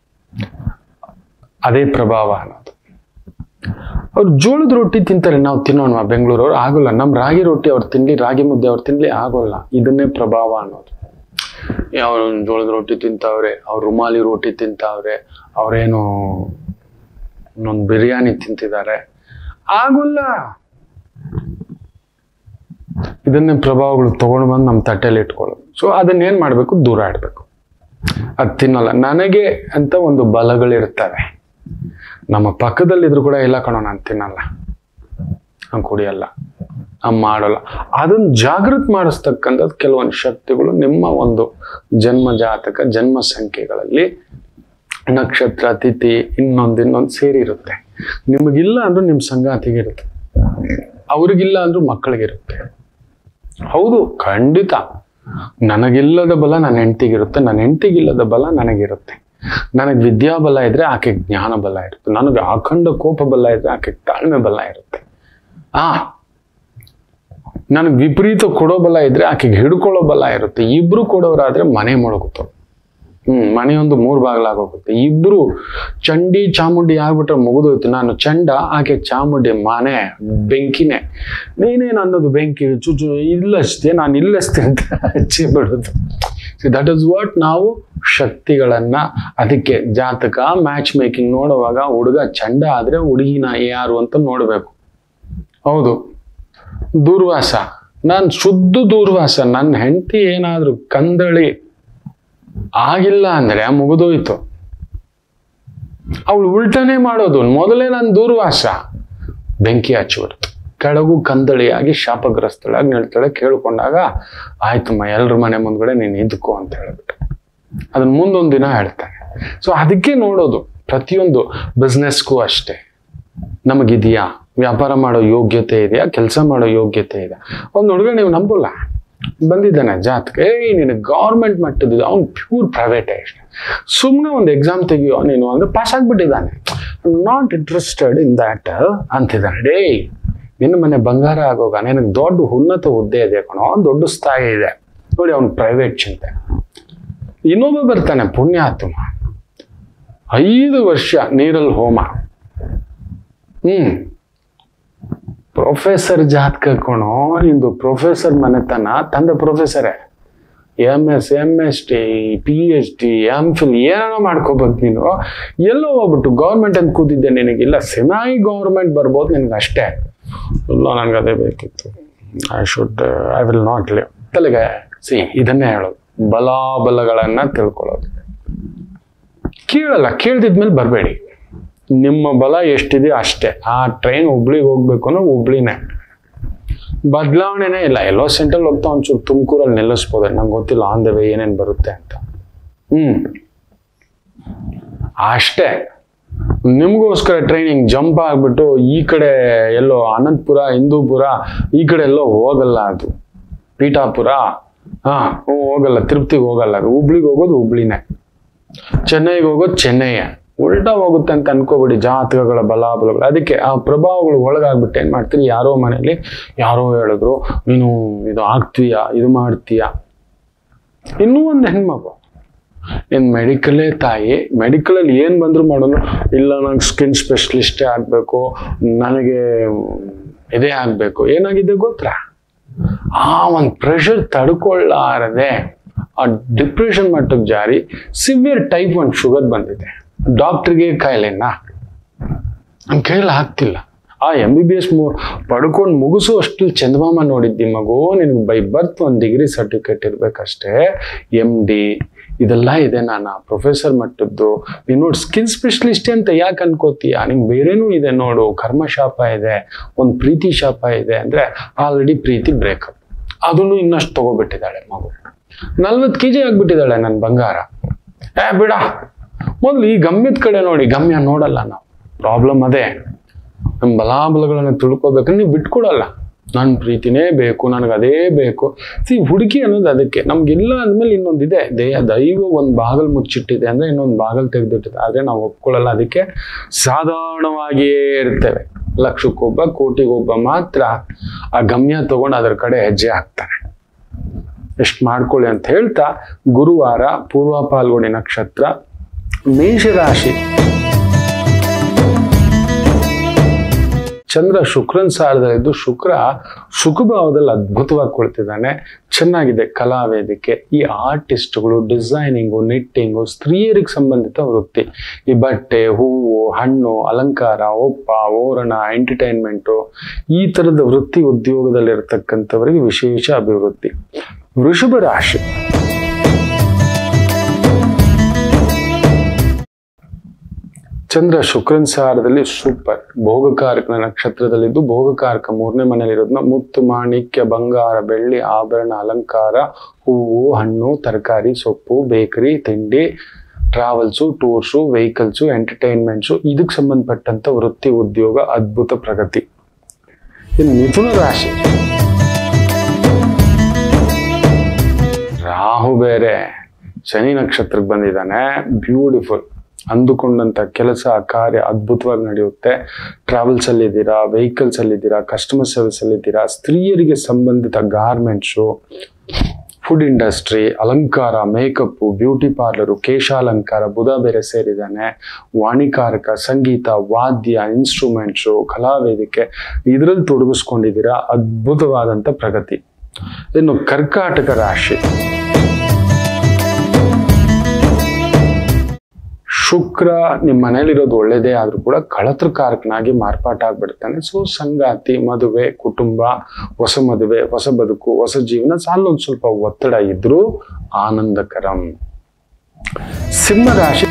ಅದೇ ಪ್ರಭಾವ ಅನ್ನೋದು ಅವ್ರು ಜೋಳದ ರೊಟ್ಟಿ ತಿಂತಾರೆ ನಾವು ತಿನ್ನೋಣ ಬೆಂಗಳೂರವ್ರು ಆಗೋಲ್ಲ ನಮ್ಮ ರಾಗಿ ರೊಟ್ಟಿ ಅವ್ರು ತಿನ್ಲಿ ರಾಗಿ ಮುದ್ದೆ ಅವ್ರು ತಿನ್ಲಿ ಆಗೋಲ್ಲ ಇದನ್ನೇ ಪ್ರಭಾವ ಅನ್ನೋದು ಯಾವ ಜೋಳದ ರೊಟ್ಟಿ ತಿಂತಾವ್ರೆ ಅವ್ರು ರುಮಾಲಿ ರೊಟ್ಟಿ ತಿಂತಾವ್ರೆ ಅವ್ರೇನು ಇನ್ನೊಂದು ಬಿರಿಯಾನಿ ತಿಂತಿದ್ದಾರೆ ಆಗೋಲ್ಲ ಇದನ್ನೇ ಪ್ರಭಾವಗಳು ತಗೊಂಡು ಬಂದು ನಮ್ಮ ತಟ್ಟೆಯಲ್ಲಿ ಇಟ್ಕೊಳ್ಳೋದು ಸೊ ಅದನ್ನ ಏನ್ ಮಾಡ್ಬೇಕು ದೂರ ಇಡಬೇಕು ಅದು ತಿನ್ನಲ್ಲ ನನಗೆ ಅಂತ ಒಂದು ಬಲಗಳಿರ್ತವೆ ನಮ್ಮ ಪಕ್ಕದಲ್ಲಿದ್ರು ಕೂಡ ಇಲ್ಲ ಕಣೋ ನಾನು ತಿನ್ನಲ್ಲ ನಾನು ಕುಡಿಯಲ್ಲ ನಾನು ಮಾಡೋಲ್ಲ ಅದನ್ನ ಜಾಗೃತ್ ಮಾಡಿಸ್ತಕ್ಕಂಥದ್ದು ಕೆಲವೊಂದು ಶಕ್ತಿಗಳು ನಿಮ್ಮ ಒಂದು ಜನ್ಮ ಜಾತಕ ಜನ್ಮ ಸಂಖ್ಯೆಗಳಲ್ಲಿ ನಕ್ಷತ್ರ ತಿಥಿ ಇನ್ನೊಂದು ಇನ್ನೊಂದು ಸೇರಿರುತ್ತೆ ನಿಮಗಿಲ್ಲ ಅಂದ್ರೂ ನಿಮ್ಮ ಸಂಗಾತಿಗಿರುತ್ತೆ ಅವ್ರಿಗಿಲ್ಲ ಅಂದ್ರೂ ಮಕ್ಕಳಿಗಿರುತ್ತೆ ಹೌದು ಖಂಡಿತ ನನಗಿಲ್ಲದ ಬಲ ನನ್ನ ಹೆಂಡತಿಗಿರುತ್ತೆ ನನ್ನ ಹೆಂಡತಿಗಿಲ್ಲದ ಬಲ ನನಗಿರುತ್ತೆ ನನಗೆ ವಿದ್ಯಾಬಲ ಇದ್ರೆ ಆಕೆ ಜ್ಞಾನ ಬಲ ಇರುತ್ತೆ ನನಗೆ ಅಖಂಡ ಕೋಪ ಬಲ ಇದ್ರೆ ಆಕೆ ತಾಳ್ಮೆ ಬಲ ಇರುತ್ತೆ ಆ ನನಗೆ ವಿಪರೀತ ಕೊಡೋ ಬಲ ಇದ್ರೆ ಆಕೆಗೆ ಹಿಡ್ಕೊಳ್ಳೋ ಬಲ ಇರುತ್ತೆ ಇಬ್ರು ಕೊಡೋರಾದ್ರೆ ಮನೆ ಮುಳುಗುತ್ತವೆ ಹ್ಮ್ ಮನೆಯೊಂದು ಮೂರ್ ಬಾಗ್ಲಾಗೋಗುತ್ತೆ ಇಬ್ರು ಚಂಡಿ ಚಾಮುಂಡಿ ಆಗ್ಬಿಟ್ರೆ ಮುಗಿದೋಯ್ತು ನಾನು ಚಂಡ ಆಕೆ ಚಾಮುಂಡಿ ಮನೆ ಬೆಂಕಿನೇ ನೀನೇನು ಅನ್ನೋದು ಬೆಂಕಿ ಚುಚು ಇಲ್ಲಷ್ಟೇ ನಾನು ಇಲ್ಲಷ್ಟೇ ಅಂತ ಹಚ್ಚಿ ಬಿಡೋದು ದಟ್ ಇಸ್ ವಾಟ್ ನಾವು ಶಕ್ತಿಗಳನ್ನ ಅದಕ್ಕೆ ಜಾತಕ ಮ್ಯಾಚ್ ಮೇಕಿಂಗ್ ನೋಡುವಾಗ ಹುಡುಗ ಚಂಡ ಆದ್ರೆ ಹುಡುಗಿನ ಯಾರು ಅಂತ ನೋಡ್ಬೇಕು ಹೌದು ದೂರ್ವಾಸ ನಾನು ಶುದ್ಧ ದೂರ್ವಾಸ ನನ್ನ ಹೆಂಡತಿ ಏನಾದ್ರು ಕಂದಳಿ ಆಗಿಲ್ಲ ಅಂದ್ರೆ ಮುಗಿದೋಯ್ತು ಅವಳು ಉಲ್ಟನೇ ಮಾಡೋದು ಮೊದಲೇ ನಾನು ದೂರ್ವಾಸ ಬೆಂಕಿ ಹಚ್ಚಿಬಿಡ್ತು ಕೆಳಗೂ ಕಂದಳಿಯಾಗಿ ಶಾಪಗ್ರಸ್ತಳಾಗಿ ನಿಲ್ತಾಳೆ ಕೇಳ್ಕೊಂಡಾಗ ಆಯ್ತಮ್ಮ ಎಲ್ರ ಮನೆ ಮುಂದ್ಗಡೆ ನೀನು ಇದ್ಕೋ ಅಂತ ಹೇಳ್ಬಿಟ್ಟು ಅದನ್ನ ಮುಂದೊಂದು ದಿನ ಹೇಳ್ತಾನೆ ಸೊ ಅದಕ್ಕೆ ನೋಡೋದು ಪ್ರತಿಯೊಂದು ಬಿಸ್ನೆಸ್ಗೂ ಅಷ್ಟೇ ನಮಗಿದೆಯಾ ವ್ಯಾಪಾರ ಮಾಡೋ ಯೋಗ್ಯತೆ ಇದೆಯಾ ಕೆಲಸ ಮಾಡೋ ಯೋಗ್ಯತೆ ಇದೆ ಒಂದು ಹುಡುಗ ನೀವು ನಂಬಲ್ಲ ಬಂದಿದ್ದಾನೆ ಜಾತಕ ಏಯ್ ನೀನು ಗೌರ್ಮೆಂಟ್ ಮಟ್ಟದ ಅವ್ನು ಪ್ಯೂರ್ ಪ್ರೈವೇಟ್ ಅಷ್ಟೇ ಸುಮ್ಮನೆ ಒಂದು ಎಕ್ಸಾಮ್ ತೆಗಿಯೋ ನೀನು ಅಂದ್ರೆ ಪಾಸ್ ಆಗ್ಬಿಟ್ಟಿದ್ದಾನೆ ನಾಟ್ ಇಂಟ್ರೆಸ್ಟೆಡ್ ಇನ್ ದ್ಯಾಟ್ ಅಂತಿದ್ದಾನೆ ಡೇ ನಿನ್ನ ಮನೆ ಬಂಗಾರ ಆಗೋಗ ನಿನಗೆ ದೊಡ್ಡ ಉನ್ನತ ಹುದ್ದೆ ಇದೆ ಕಣೋ ದೊಡ್ಡ ಸ್ಥಾಯಿ ಇದೆ ನೋಡಿ ಅವ್ನು ಪ್ರೈವೇಟ್ ಚಿಂತೆ ಇನ್ನೊಬ್ಬ ಬರ್ತಾನೆ ಪುಣ್ಯಾತ್ಮ ಐದು ವರ್ಷ ನೀರಲ್ಲಿ ಹೋಮ ಹ್ಮ್ ಪ್ರೊಫೆಸರ್ ಜಾತಕ ಕಣೋ ನಿಂದು ಪ್ರೊಫೆಸರ್ ಮನೆತನ ತಂದೆ ಪ್ರೊಫೆಸರೇ M S M S T P H D M Phil ಏನೇನೋ ಮಾಡ್ಕೋಬೇಕು ನೀನು ಎಲ್ಲೋ ಹೋಗ್ಬಿಟ್ಟು ಗೌರ್ಮೆಂಟ್ ಅಂತ ಕೂತಿದ್ದೆ ನಿನಗಿಲ್ಲ ಸೆಮಿ ಗೌರ್ಮೆಂಟ್ ಬರ್ಬೋದು ನಿನಗೆ ಅಷ್ಟೇ ಇಲ್ಲ ನನಗೆ ಅದೇ ಬೇಕಿತ್ತು I should I will not live ತಲೆಗೆ ಸಿ ಇದನ್ನೇ ಹೇಳೋದು ಬಲಾಬಲಗಳನ್ನು ತಿಳ್ಕೊಳ್ಳೋದು ಕೇಳಲ್ಲ ಕೇಳ್ದಿದ್ಮೇಲೆ ಬರಬೇಡಿ ನಿಮ್ಮ ಬಲ ಎಷ್ಟಿದೆ ಅಷ್ಟೇ ಆ ಟ್ರೈನ್ ಹುಬ್ಳಿಗೆ ಹೋಗ್ಬೇಕು ಅಂದ್ರೆ ಹುಬ್ಳಿನೇ ಬದಲಾವಣೆನೇ ಇಲ್ಲ ಎಲ್ಲೋ ಸೆಂಟ್ರಲ್ ಹೋಗ್ತಾ ಒಂಚೂರು ತುಮಕೂರಲ್ಲಿ ನಿಲ್ಲಿಸ್ಬೋದು ನಂಗೆ ಗೊತ್ತಿಲ್ಲ ಆನ್ ದ ವೇ ಏನೇನು ಬರುತ್ತೆ ಅಂತ ಹ್ಮ್ ಅಷ್ಟೇ ನಿಮಗೋಸ್ಕರ ಟ್ರೈನಿಂಗ್ ಜಂಪ್ ಆಗ್ಬಿಟ್ಟು ಈ ಕಡೆ ಎಲ್ಲೋ ಅನಂತಪುರ ಹಿಂದೂಪುರ ಈ ಕಡೆ ಎಲ್ಲೋ ಹೋಗಲ್ಲ ಅದು ಪೀಠಾಪುರ ಹಾ ಹ್ಞೂ ಹೋಗಲ್ಲ ತಿರುಪತಿಗೆ ಹೋಗಲ್ಲ ಅದು ಹುಬ್ಳಿಗೆ ಹೋಗೋದು ಹುಬ್ಳಿನೇ ಚೆನ್ನೈಗೆ ಹೋಗೋದು ಚೆನ್ನೈಯೇ ಉಲ್ಟಾ ಹೋಗುತ್ತೆ ಅಂತ ಅನ್ಕೋಬಿಡಿ ಜಾತಕಗಳ ಬಲಾಬಲಗಳು ಅದಕ್ಕೆ ಆ ಪ್ರಭಾವಗಳು ಒಳಗಾಗ್ಬಿಟ್ಟು ಏನ್ ಮಾಡ್ತೀರಿ ಯಾರೋ ಮನೇಲಿ ಯಾರೋ ಹೇಳಿದ್ರು ನೀನು ಇದು ಆಗ್ತೀಯಾ ಇದು ಮಾಡ್ತೀಯಾ ಇನ್ನೂ ಒಂದು ಹೆಣ್ಮಗು ಇನ್ ಮೆಡಿಕಲೇ ತಾಯಿ ಮೆಡಿಕಲಲ್ಲಿ ಏನು ಬಂದ್ರು ಮಾಡೋದು ಇಲ್ಲ ನಂಗೆ ಸ್ಕಿನ್ ಸ್ಪೆಷಲಿಸ್ಟೇ ಆಗಬೇಕು ನನಗೆ ಇದೇ ಆಗಬೇಕು ಏನಾಗಿದೆ ಗೊತ್ತಾ ಆ ಒಂದು ಪ್ರೆಷರ್ ತಡ್ಕೊಳ್ಳಾರದೆ ಆ ಡಿಪ್ರೆಷನ್ ಮಟ್ಟಕ್ಕೆ ಜಾರಿ ಸಿವಿಯರ್ ಟೈಪ್ ಒನ್ ಶುಗರ್ ಬಂದಿದೆ ಡಾಕ್ಟ್ರಿಗೆ ಕಾಯಿಲೆನಾ ನಮ್ಮ ಕೈಯಲ್ಲಿ ಆಗ್ತಿಲ್ಲ ಆ ಎಂ ಬಿ ಬಿ ಎಸ್ ಪಡ್ಕೊಂಡು ಮುಗಿಸೋ ಅಷ್ಟು ಚಂದಮಾಮ ನೋಡಿದ್ದಿ ಮಗು ನಿನಗೆ ಬೈ ಬರ್ತ್ ಒಂದು ಡಿಗ್ರಿ ಸರ್ಟಿಫಿಕೇಟ್ ಇರಬೇಕಷ್ಟೇ ಎಮ್ ಡಿ ಇದೆಲ್ಲ ಇದೆ ನಾನು ಪ್ರೊಫೆಸರ್ ಮಟ್ಟದ್ದು ನೀನು ನೋಡಿ ಸ್ಕಿನ್ ಸ್ಪೆಷಲಿಸ್ಟ್ ಅಂತ ಯಾಕೆ ಅನ್ಕೋತೀಯ ನಿಂಗೆ ಬೇರೆನೂ ಇದೆ ನೋಡು ಕರ್ಮಶಾಪ ಇದೆ ಒಂದು ಪ್ರೀತಿ ಶಾಪ ಇದೆ ಅಂದರೆ ಆಲ್ರೆಡಿ ಪ್ರೀತಿ ಬ್ರೇಕಪ್ ಅದನ್ನು ಇನ್ನಷ್ಟು ತಗೋಬಿಟ್ಟಿದ್ದಾಳೆ ಮಗು ನಲ್ವತ್ತು ಕೆ ಜಿ ಆಗ್ಬಿಟ್ಟಿದ್ದಾಳೆ ನನ್ನ ಬಂಗಾರ ಏ ಬಿಡ ಮೊದಲು ಈ ಗಮ್ಯದ ಕಡೆ ನೋಡಿ ಗಮ್ಯ ನೋಡಲ್ಲ ನಾವು ಪ್ರಾಬ್ಲಮ್ ಅದೇ ನಮ್ಮ ಬಲಾಬಲಗಳನ್ನು ತಿಳ್ಕೊಬೇಕಂದ್ರೆ ನೀವು ಬಿಟ್ಕೊಡಲ್ಲ ನನ್ನ ಪ್ರೀತಿನೇ ಬೇಕು ನನಗೆ ಅದೇ ಬೇಕು ಸಿ ಹುಡುಗಿ ಅನ್ನೋದು ಅದಕ್ಕೆ ನಮ್ಗಿಲ್ಲ ಅಂದಮೇಲೆ ಇನ್ನೊಂದಿದೆ ದೇಹ ದೈವ ಒಂದು ಬಾಗಲ್ ಮುಚ್ಚಿಟ್ಟಿದೆ ಅಂದ್ರೆ ಇನ್ನೊಂದು ಬಾಗಲ್ ತೆಗೆದಿಟ್ಟಿದೆ ಆದರೆ ನಾವು ಒಪ್ಕೊಳ್ಳಲ್ಲ ಅದಕ್ಕೆ ಸಾಧಾರಣವಾಗಿಯೇ ಇರ್ತೇವೆ ಲಕ್ಷಕ್ಕೊಬ್ಬ ಕೋಟಿಗೊಬ್ಬ ಮಾತ್ರ ಆ ಗಮ್ಯ ತಗೊಂಡು ಅದರ ಕಡೆ ಹೆಜ್ಜೆ ಹಾಕ್ತಾನೆ ಎಷ್ಟು ಮಾಡ್ಕೊಳ್ಳಿ ಅಂತ ಹೇಳ್ತಾ ಗುರುವಾರ ಪೂರ್ವ ಪಾಲ್ಗುಣಿ ನಕ್ಷತ್ರ ಮೇಷರಾಶಿ ಚಂದ್ರ ಶುಕ್ರನ್ ಸಾರದಲ್ಲಿದ್ದು ಶುಕ್ರ ಸುಖಭಾವದಲ್ಲಿ ಅದ್ಭುತವಾಗಿ ಕುಳಿತಿದ್ದಾನೆ ಚೆನ್ನಾಗಿದೆ ಕಲಾವೇದಿಕೆ ಈ ಆರ್ಟಿಸ್ಟ್ಗಳು ಡಿಸೈನಿಂಗು ನಿಟ್ಟಿಂಗು ಸ್ತ್ರೀಯರಿಗೆ ಸಂಬಂಧಿತ ವೃತ್ತಿ ಈ ಬಟ್ಟೆ ಹೂವು ಹಣ್ಣು ಅಲಂಕಾರ ಒಪ್ಪ ಓರಣ ಎಂಟರ್ಟೈನ್ಮೆಂಟು ಈ ಥರದ ವೃತ್ತಿ ಉದ್ಯೋಗದಲ್ಲಿರ್ತಕ್ಕಂಥವರಿಗೆ ವಿಶೇಷ ಅಭಿವೃದ್ಧಿ ವೃಷಭ ರಾಶಿ ಚಂದ್ರ ಶುಕ್ರನ್ ಸಾರದಲ್ಲಿ ಸೂಪರ್ ಭೋಗಕಾರಕನ ನಕ್ಷತ್ರದಲ್ಲಿದ್ದು ಭೋಗಕಾರಕ ಮೂರನೇ ಮನೇಲಿರೋದನ್ನ ಮುತ್ತು ಮಾಣಿಕ್ಯ ಬಂಗಾರ ಬೆಳ್ಳಿ ಆಭರಣ ಅಲಂಕಾರ ಹೂವು ಹಣ್ಣು ತರಕಾರಿ ಸೊಪ್ಪು ಬೇಕರಿ ತಿಂಡಿ ಟ್ರಾವೆಲ್ಸು ಟೂರ್ಸು ವೆಹಿಕಲ್ಸು ಎಂಟರ್ಟೈನ್ಮೆಂಟ್ಸು ಇದಕ್ಕೆ ಸಂಬಂಧಪಟ್ಟಂತ ವೃತ್ತಿ ಉದ್ಯೋಗ ಅದ್ಭುತ ಪ್ರಗತಿ ಇನ್ನು ಮಿಥುನ ರಾಶಿ ರಾಹು ಬೇರೆ ಶನಿ ನಕ್ಷತ್ರಕ್ಕೆ ಬಂದಿದ್ದಾನೆ ಬ್ಯೂಟಿಫುಲ್ ಅಂದುಕೊಂಡಂತ ಕೆಲಸ ಕಾರ್ಯ ಅದ್ಭುತವಾಗಿ ನಡೆಯುತ್ತೆ ಟ್ರಾವೆಲ್ಸ್ ಅಲ್ಲಿ ಇದ್ದೀರಾ ವೆಹಿಕಲ್ಸ್ ಅಲ್ಲಿ ಇದ್ದೀರಾ ಕಸ್ಟಮರ್ ಸರ್ವಿಸ್ ಅಲ್ಲಿ ಇದ್ದೀರಾ ಸ್ತ್ರೀಯರಿಗೆ ಸಂಬಂಧಿತ ಗಾರ್ಮೆಂಟ್ಸು ಫುಡ್ ಇಂಡಸ್ಟ್ರಿ ಅಲಂಕಾರ ಮೇಕಪ್ ಬ್ಯೂಟಿ ಪಾರ್ಲರು ಕೇಶಾಲಂಕಾರ ಬುಧ ಬೇರೆ ಸೇರಿದ್ದಾನೆ ವಾಣಿಕಾರಕ ಸಂಗೀತ ವಾದ್ಯ ಇನ್ಸ್ಟ್ರೂಮೆಂಟ್ಸು ಕಲಾವೇದಿಕೆ ಇದರಲ್ಲಿ ತೊಡಗಿಸ್ಕೊಂಡಿದ್ದೀರಾ ಅದ್ಭುತವಾದಂಥ ಪ್ರಗತಿ ಇನ್ನು ಕರ್ಕಾಟಕ ರಾಶಿ ಶುಕ್ರ ನಿಮ್ಮ ಮನೇಲಿರೋದು ಒಳ್ಳೇದೇ ಆದ್ರೂ ಕೂಡ ಕಳತ್ರಕಾರಕನಾಗಿ ಮಾರ್ಪಾಟ ಆಗ್ಬಿಡ್ತಾನೆ ಸೊ ಸಂಗಾತಿ ಮದುವೆ ಕುಟುಂಬ ಹೊಸ ಮದುವೆ ಹೊಸ ಬದುಕು ಹೊಸ ಜೀವನ ಸಾಲೊಂದು ಸ್ವಲ್ಪ ಒತ್ತಡ ಇದ್ರೂ ಆನಂದಕರಂ ಸಿಂಹ ರಾಶಿ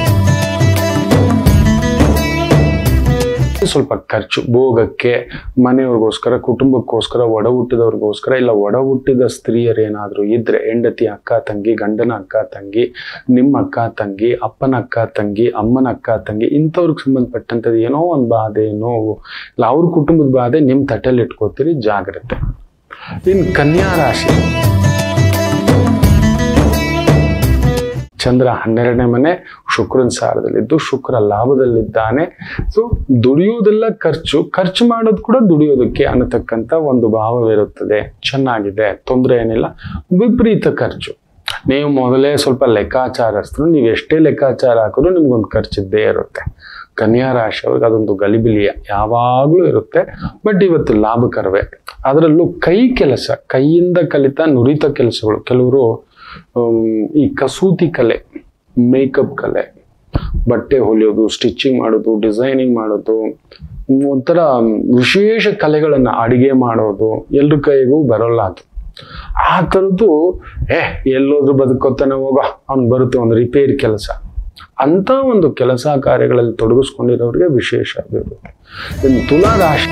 ಸ್ವಲ್ಪ ಖರ್ಚು ಭೋಗಕ್ಕೆ ಮನೆಯವ್ರಿಗೋಸ್ಕರ ಕುಟುಂಬಕ್ಕೋಸ್ಕರ ಒಡ ಹುಟ್ಟಿದವ್ರಿಗೋಸ್ಕರ ಇಲ್ಲ ಒಡ ಹುಟ್ಟಿದ ಸ್ತ್ರೀಯರೇನಾದ್ರೂ ಇದ್ರೆ ಹೆಂಡತಿ ಅಕ್ಕ ತಂಗಿ ಗಂಡನ ಅಕ್ಕ ತಂಗಿ ನಿಮ್ಮ ಅಕ್ಕ ತಂಗಿ ಅಪ್ಪನ ಅಕ್ಕ ತಂಗಿ ಅಮ್ಮನ ಅಕ್ಕ ತಂಗಿ ಇಂಥವ್ರಿಗೆ ಸಂಬಂಧಪಟ್ಟಂಥದ್ದು ಏನೋ ಒಂದು ಬಾಧೆ ನೋವು ಇಲ್ಲ ಅವ್ರ ಕುಟುಂಬದ ಬಾಧೆ ನಿಮ್ಮ ತಟ್ಟೆಲ್ಲಿ ಇಟ್ಕೋತೀರಿ ಜಾಗ್ರತೆ ಇನ್ನು ಕನ್ಯಾ ರಾಶಿ ಚಂದ್ರ ಹನ್ನೆರಡನೇ ಮನೆ ಶುಕ್ರನ ಸಾರದಲ್ಲಿದ್ದು ಶುಕ್ರ ಲಾಭದಲ್ಲಿದ್ದಾನೆ ಸೊ ದುಡಿಯೋದೆಲ್ಲ ಖರ್ಚು ಖರ್ಚು ಮಾಡೋದು ಕೂಡ ದುಡಿಯೋದಕ್ಕೆ ಅನ್ನತಕ್ಕಂಥ ಒಂದು ಭಾವವಿರುತ್ತದೆ ಚೆನ್ನಾಗಿದೆ ತೊಂದರೆ ಏನಿಲ್ಲ ವಿಪರೀತ ಖರ್ಚು ನೀವು ಮೊದಲೇ ಸ್ವಲ್ಪ ಲೆಕ್ಕಾಚಾರಸ್ಥರು ನೀವು ಎಷ್ಟೇ ಲೆಕ್ಕಾಚಾರ ಹಾಕಿದ್ರು ನಿಮ್ಗೊಂದು ಖರ್ಚಿದ್ದೇ ಇರುತ್ತೆ ಕನ್ಯಾ ರಾಶಿಯವ್ರಿಗೆ ಅದೊಂದು ಗಲಿಬಿಲಿಯ ಯಾವಾಗಲೂ ಇರುತ್ತೆ ಬಟ್ ಇವತ್ತು ಲಾಭಕರವೇ ಅದರಲ್ಲೂ ಕೈ ಕೆಲಸ ಕೈಯಿಂದ ಕಲಿತ ನುರಿತ ಕೆಲಸಗಳು ಕೆಲವರು ಆಮ್, ಈ ಕಸೂತಿ ಕಲೆ ಮೇಕಪ್ ಕಲೆ ಬಟ್ಟೆ ಹೊಲಿಯೋದು ಸ್ಟಿಚಿಂಗ್ ಮಾಡೋದು ಡಿಸೈನಿಂಗ್ ಮಾಡೋದು ಒಂಥರ ವಿಶೇಷ ಕಲೆಗಳನ್ನು ಅಡಿಗೆ ಮಾಡೋದು ಎಲ್ರ ಕೈಗೂ ಬರೋಲ್ಲ ಅದು ಆ ಥರದ್ದು ಏ ಎಲ್ಲೋದ್ರೂ ಬದುಕೋತಾನೆ ಹೋಗ ಅವ್ನು ಬರುತ್ತೆ ಒಂದು ರಿಪೇರಿ ಕೆಲಸ ಅಂತ ಒಂದು ಕೆಲಸ ಕಾರ್ಯಗಳಲ್ಲಿ ತೊಡಗಿಸ್ಕೊಂಡಿರೋರಿಗೆ ವಿಶೇಷ ಅಭಿವೃದ್ಧಿ ಇನ್ನು ತುಲಾ ರಾಶಿ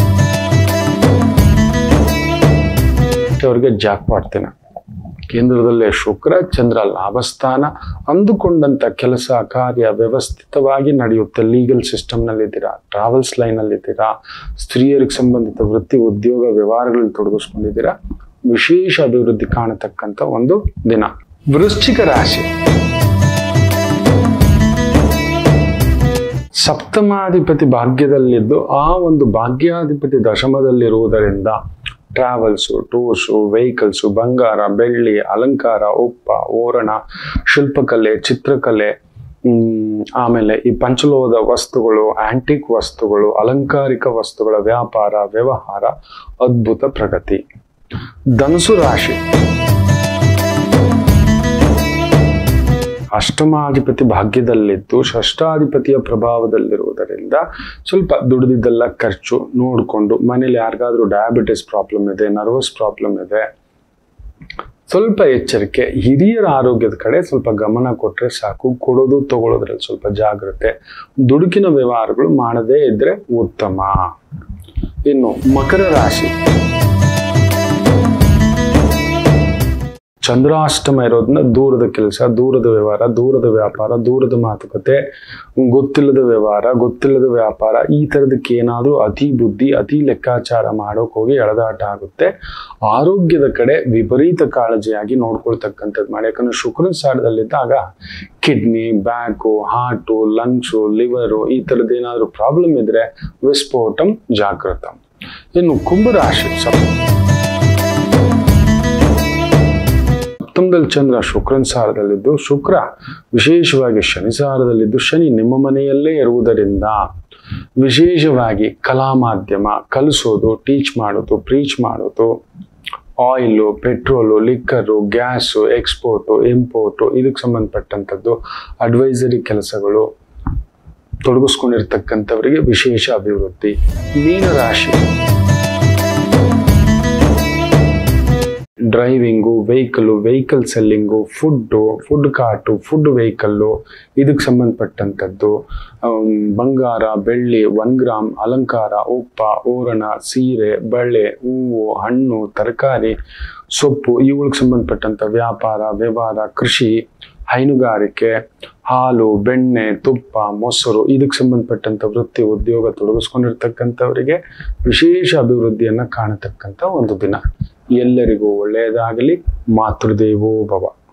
ಅವರಿಗೆ ಜಾಕ್ ಮಾಡ್ತೇನೆ ಕೇಂದ್ರದಲ್ಲೇ ಶುಕ್ರ ಚಂದ್ರ ಲಾಭಸ್ಥಾನ ಅಂದುಕೊಂಡಂತ ಕೆಲಸ ಕಾರ್ಯ ವ್ಯವಸ್ಥಿತವಾಗಿ ನಡೆಯುತ್ತೆ ಲೀಗಲ್ ಸಿಸ್ಟಮ್ನಲ್ಲಿದ್ದೀರಾ ಟ್ರಾವೆಲ್ಸ್ ಲೈನಲ್ಲಿದ್ದೀರಾ ಸ್ತ್ರೀಯರಿಗೆ ಸಂಬಂಧಿತ ವೃತ್ತಿ ಉದ್ಯೋಗ ವ್ಯವಹಾರಗಳಲ್ಲಿ ತೊಡಗಿಸ್ಕೊಂಡಿದ್ದೀರಾ ವಿಶೇಷ ಅಭಿವೃದ್ಧಿ ಕಾಣತಕ್ಕಂಥ ಒಂದು ದಿನ ವೃಶ್ಚಿಕ ರಾಶಿ ಸಪ್ತಮಾಧಿಪತಿ ಭಾಗ್ಯದಲ್ಲಿದ್ದು ಆ ಒಂದು ಭಾಗ್ಯಾಧಿಪತಿ ದಶಮದಲ್ಲಿರುವುದರಿಂದ ಟ್ರಾವೆಲ್ಸು ಟೂರ್ಸು ವೆಹಿಕಲ್ಸು ಬಂಗಾರ ಬೆಳ್ಳಿ ಅಲಂಕಾರ ಉಪ್ಪ ಓರಣ ಶಿಲ್ಪಕಲೆ ಚಿತ್ರಕಲೆ ಹ್ಮ್, ಆಮೇಲೆ ಈ ಪಂಚಲೋಹದ ವಸ್ತುಗಳು ಆಂಟಿಕ್ ವಸ್ತುಗಳು ಅಲಂಕಾರಿಕ ವಸ್ತುಗಳ ವ್ಯಾಪಾರ ವ್ಯವಹಾರ ಅದ್ಭುತ ಪ್ರಗತಿ ಧನುಸು ರಾಶಿ ಅಷ್ಟಮಾಧಿಪತಿ ಭಾಗ್ಯದಲ್ಲಿದ್ದು ಷಷ್ಟಾಧಿಪತಿಯ ಪ್ರಭಾವದಲ್ಲಿರುವುದರಿಂದ ಸ್ವಲ್ಪ ದುಡಿದಿದ್ದೆಲ್ಲ ಖರ್ಚು ನೋಡಿಕೊಂಡು ಮನೇಲಿ ಯಾರಿಗಾದ್ರೂ ಡಯಾಬಿಟಿಸ್ ಪ್ರಾಬ್ಲಮ್ ಇದೆ ನರ್ವಸ್ ಪ್ರಾಬ್ಲಮ್ ಇದೆ ಸ್ವಲ್ಪ ಎಚ್ಚರಿಕೆ ಹಿರಿಯರ ಆರೋಗ್ಯದ ಕಡೆ ಸ್ವಲ್ಪ ಗಮನ ಕೊಟ್ಟರೆ ಸಾಕು ಕೊಡೋದು ತಗೊಳ್ಳೋದ್ರಲ್ಲಿ ಸ್ವಲ್ಪ ಜಾಗ್ರತೆ ದುಡುಕಿನ ವ್ಯವಹಾರಗಳು ಮಾಡದೇ ಇದ್ರೆ ಉತ್ತಮ ಇನ್ನು ಮಕರ ರಾಶಿ ಚಂದ್ರಾಷ್ಟಮ ಇರೋದ್ರಿಂದ ದೂರದ ಕೆಲಸ ದೂರದ ವ್ಯವಹಾರ ದೂರದ ವ್ಯಾಪಾರ ದೂರದ ಮಾತುಕತೆ ಗೊತ್ತಿಲ್ಲದ ವ್ಯವಹಾರ ಗೊತ್ತಿಲ್ಲದ ವ್ಯಾಪಾರ ಈ ಥರದಕ್ಕೆ ಏನಾದರೂ ಅತಿ ಬುದ್ಧಿ ಅತಿ ಲೆಕ್ಕಾಚಾರ ಮಾಡೋಕೆ ಹೋಗಿ ಎಳೆದಾಟ ಆಗುತ್ತೆ ಆರೋಗ್ಯದ ಕಡೆ ವಿಪರೀತ ಕಾಳಜಿಯಾಗಿ ನೋಡ್ಕೊಳ್ತಕ್ಕಂಥದ್ದು ಮಾಡಿ ಯಾಕಂದ್ರೆ ಶುಕ್ರನ ಸಾರದಲ್ಲಿದ್ದಾಗ kidney back heart lungs liver ಈ ಥರದ್ದು ಏನಾದರೂ ಪ್ರಾಬ್ಲಮ್ ಇದ್ರೆ ವಿಸ್ಫೋಟಂ ಜಾಗೃತಂ ಇನ್ನು ಕುಂಭರಾಶಿ ಸಪ್ ಸಪ್ತಮದಲ್ಲಿ ಚಂದ್ರ ಶುಕ್ರನ ಸಾರದಲ್ಲಿದ್ದು ಶುಕ್ರ ವಿಶೇಷವಾಗಿ ಶನಿ ಸಾರದಲ್ಲಿದ್ದು ಶನಿ ನಿಮ್ಮ ಮನೆಯಲ್ಲೇ ಇರುವುದರಿಂದ ವಿಶೇಷವಾಗಿ ಕಲಾ ಮಾಧ್ಯಮ ಕಲಿಸೋದು ಟೀಚ್ ಮಾಡೋದು ಪ್ರೀಚ್ ಮಾಡೋದು oil petrol liquor gas export import ಇದಕ್ಕೆ ಸಂಬಂಧಪಟ್ಟಂಥದ್ದು ಅಡ್ವೈಸರಿ ಕೆಲಸಗಳು ತೊಡಗಿಸ್ಕೊಂಡಿರ್ತಕ್ಕಂಥವರಿಗೆ ವಿಶೇಷ ಅಭಿವೃದ್ಧಿ ಮೀನರಾಶಿ driving vehicle vehicle selling food food cart food vehicle ಇದಕ್ಕೆ ಸಂಬಂಧಪಟ್ಟಂಥದ್ದು ಆಮ್, ಬಂಗಾರ ಬೆಳ್ಳಿ ಒನ್ ಗ್ರಾಮ್ ಅಲಂಕಾರ ಉಪ್ಪ ಓರಣ ಸೀರೆ ಬಳೆ ಹೂವು ಹಣ್ಣು ತರಕಾರಿ ಸೊಪ್ಪು ಇವುಗಳಿಗೆ ಸಂಬಂಧಪಟ್ಟಂಥ ವ್ಯಾಪಾರ ವ್ಯವಹಾರ ಕೃಷಿ ಹೈನುಗಾರಿಕೆ ಹಾಲು ಬೆಣ್ಣೆ ತುಪ್ಪ ಮೊಸರು ಇದಕ್ಕೆ ಸಂಬಂಧಪಟ್ಟಂಥ ವೃತ್ತಿ ಉದ್ಯೋಗ ತೊಡಗಿಸ್ಕೊಂಡಿರ್ತಕ್ಕಂಥವರಿಗೆ ವಿಶೇಷ ಅಭಿವೃದ್ಧಿಯನ್ನು ಕಾಣತಕ್ಕಂಥ ಒಂದು ದಿನ ಎಲ್ಲರಿಗೂ ಒಳ್ಳೆಯದಾಗಲಿ ಮಾತೃದೇವೋ ಭವ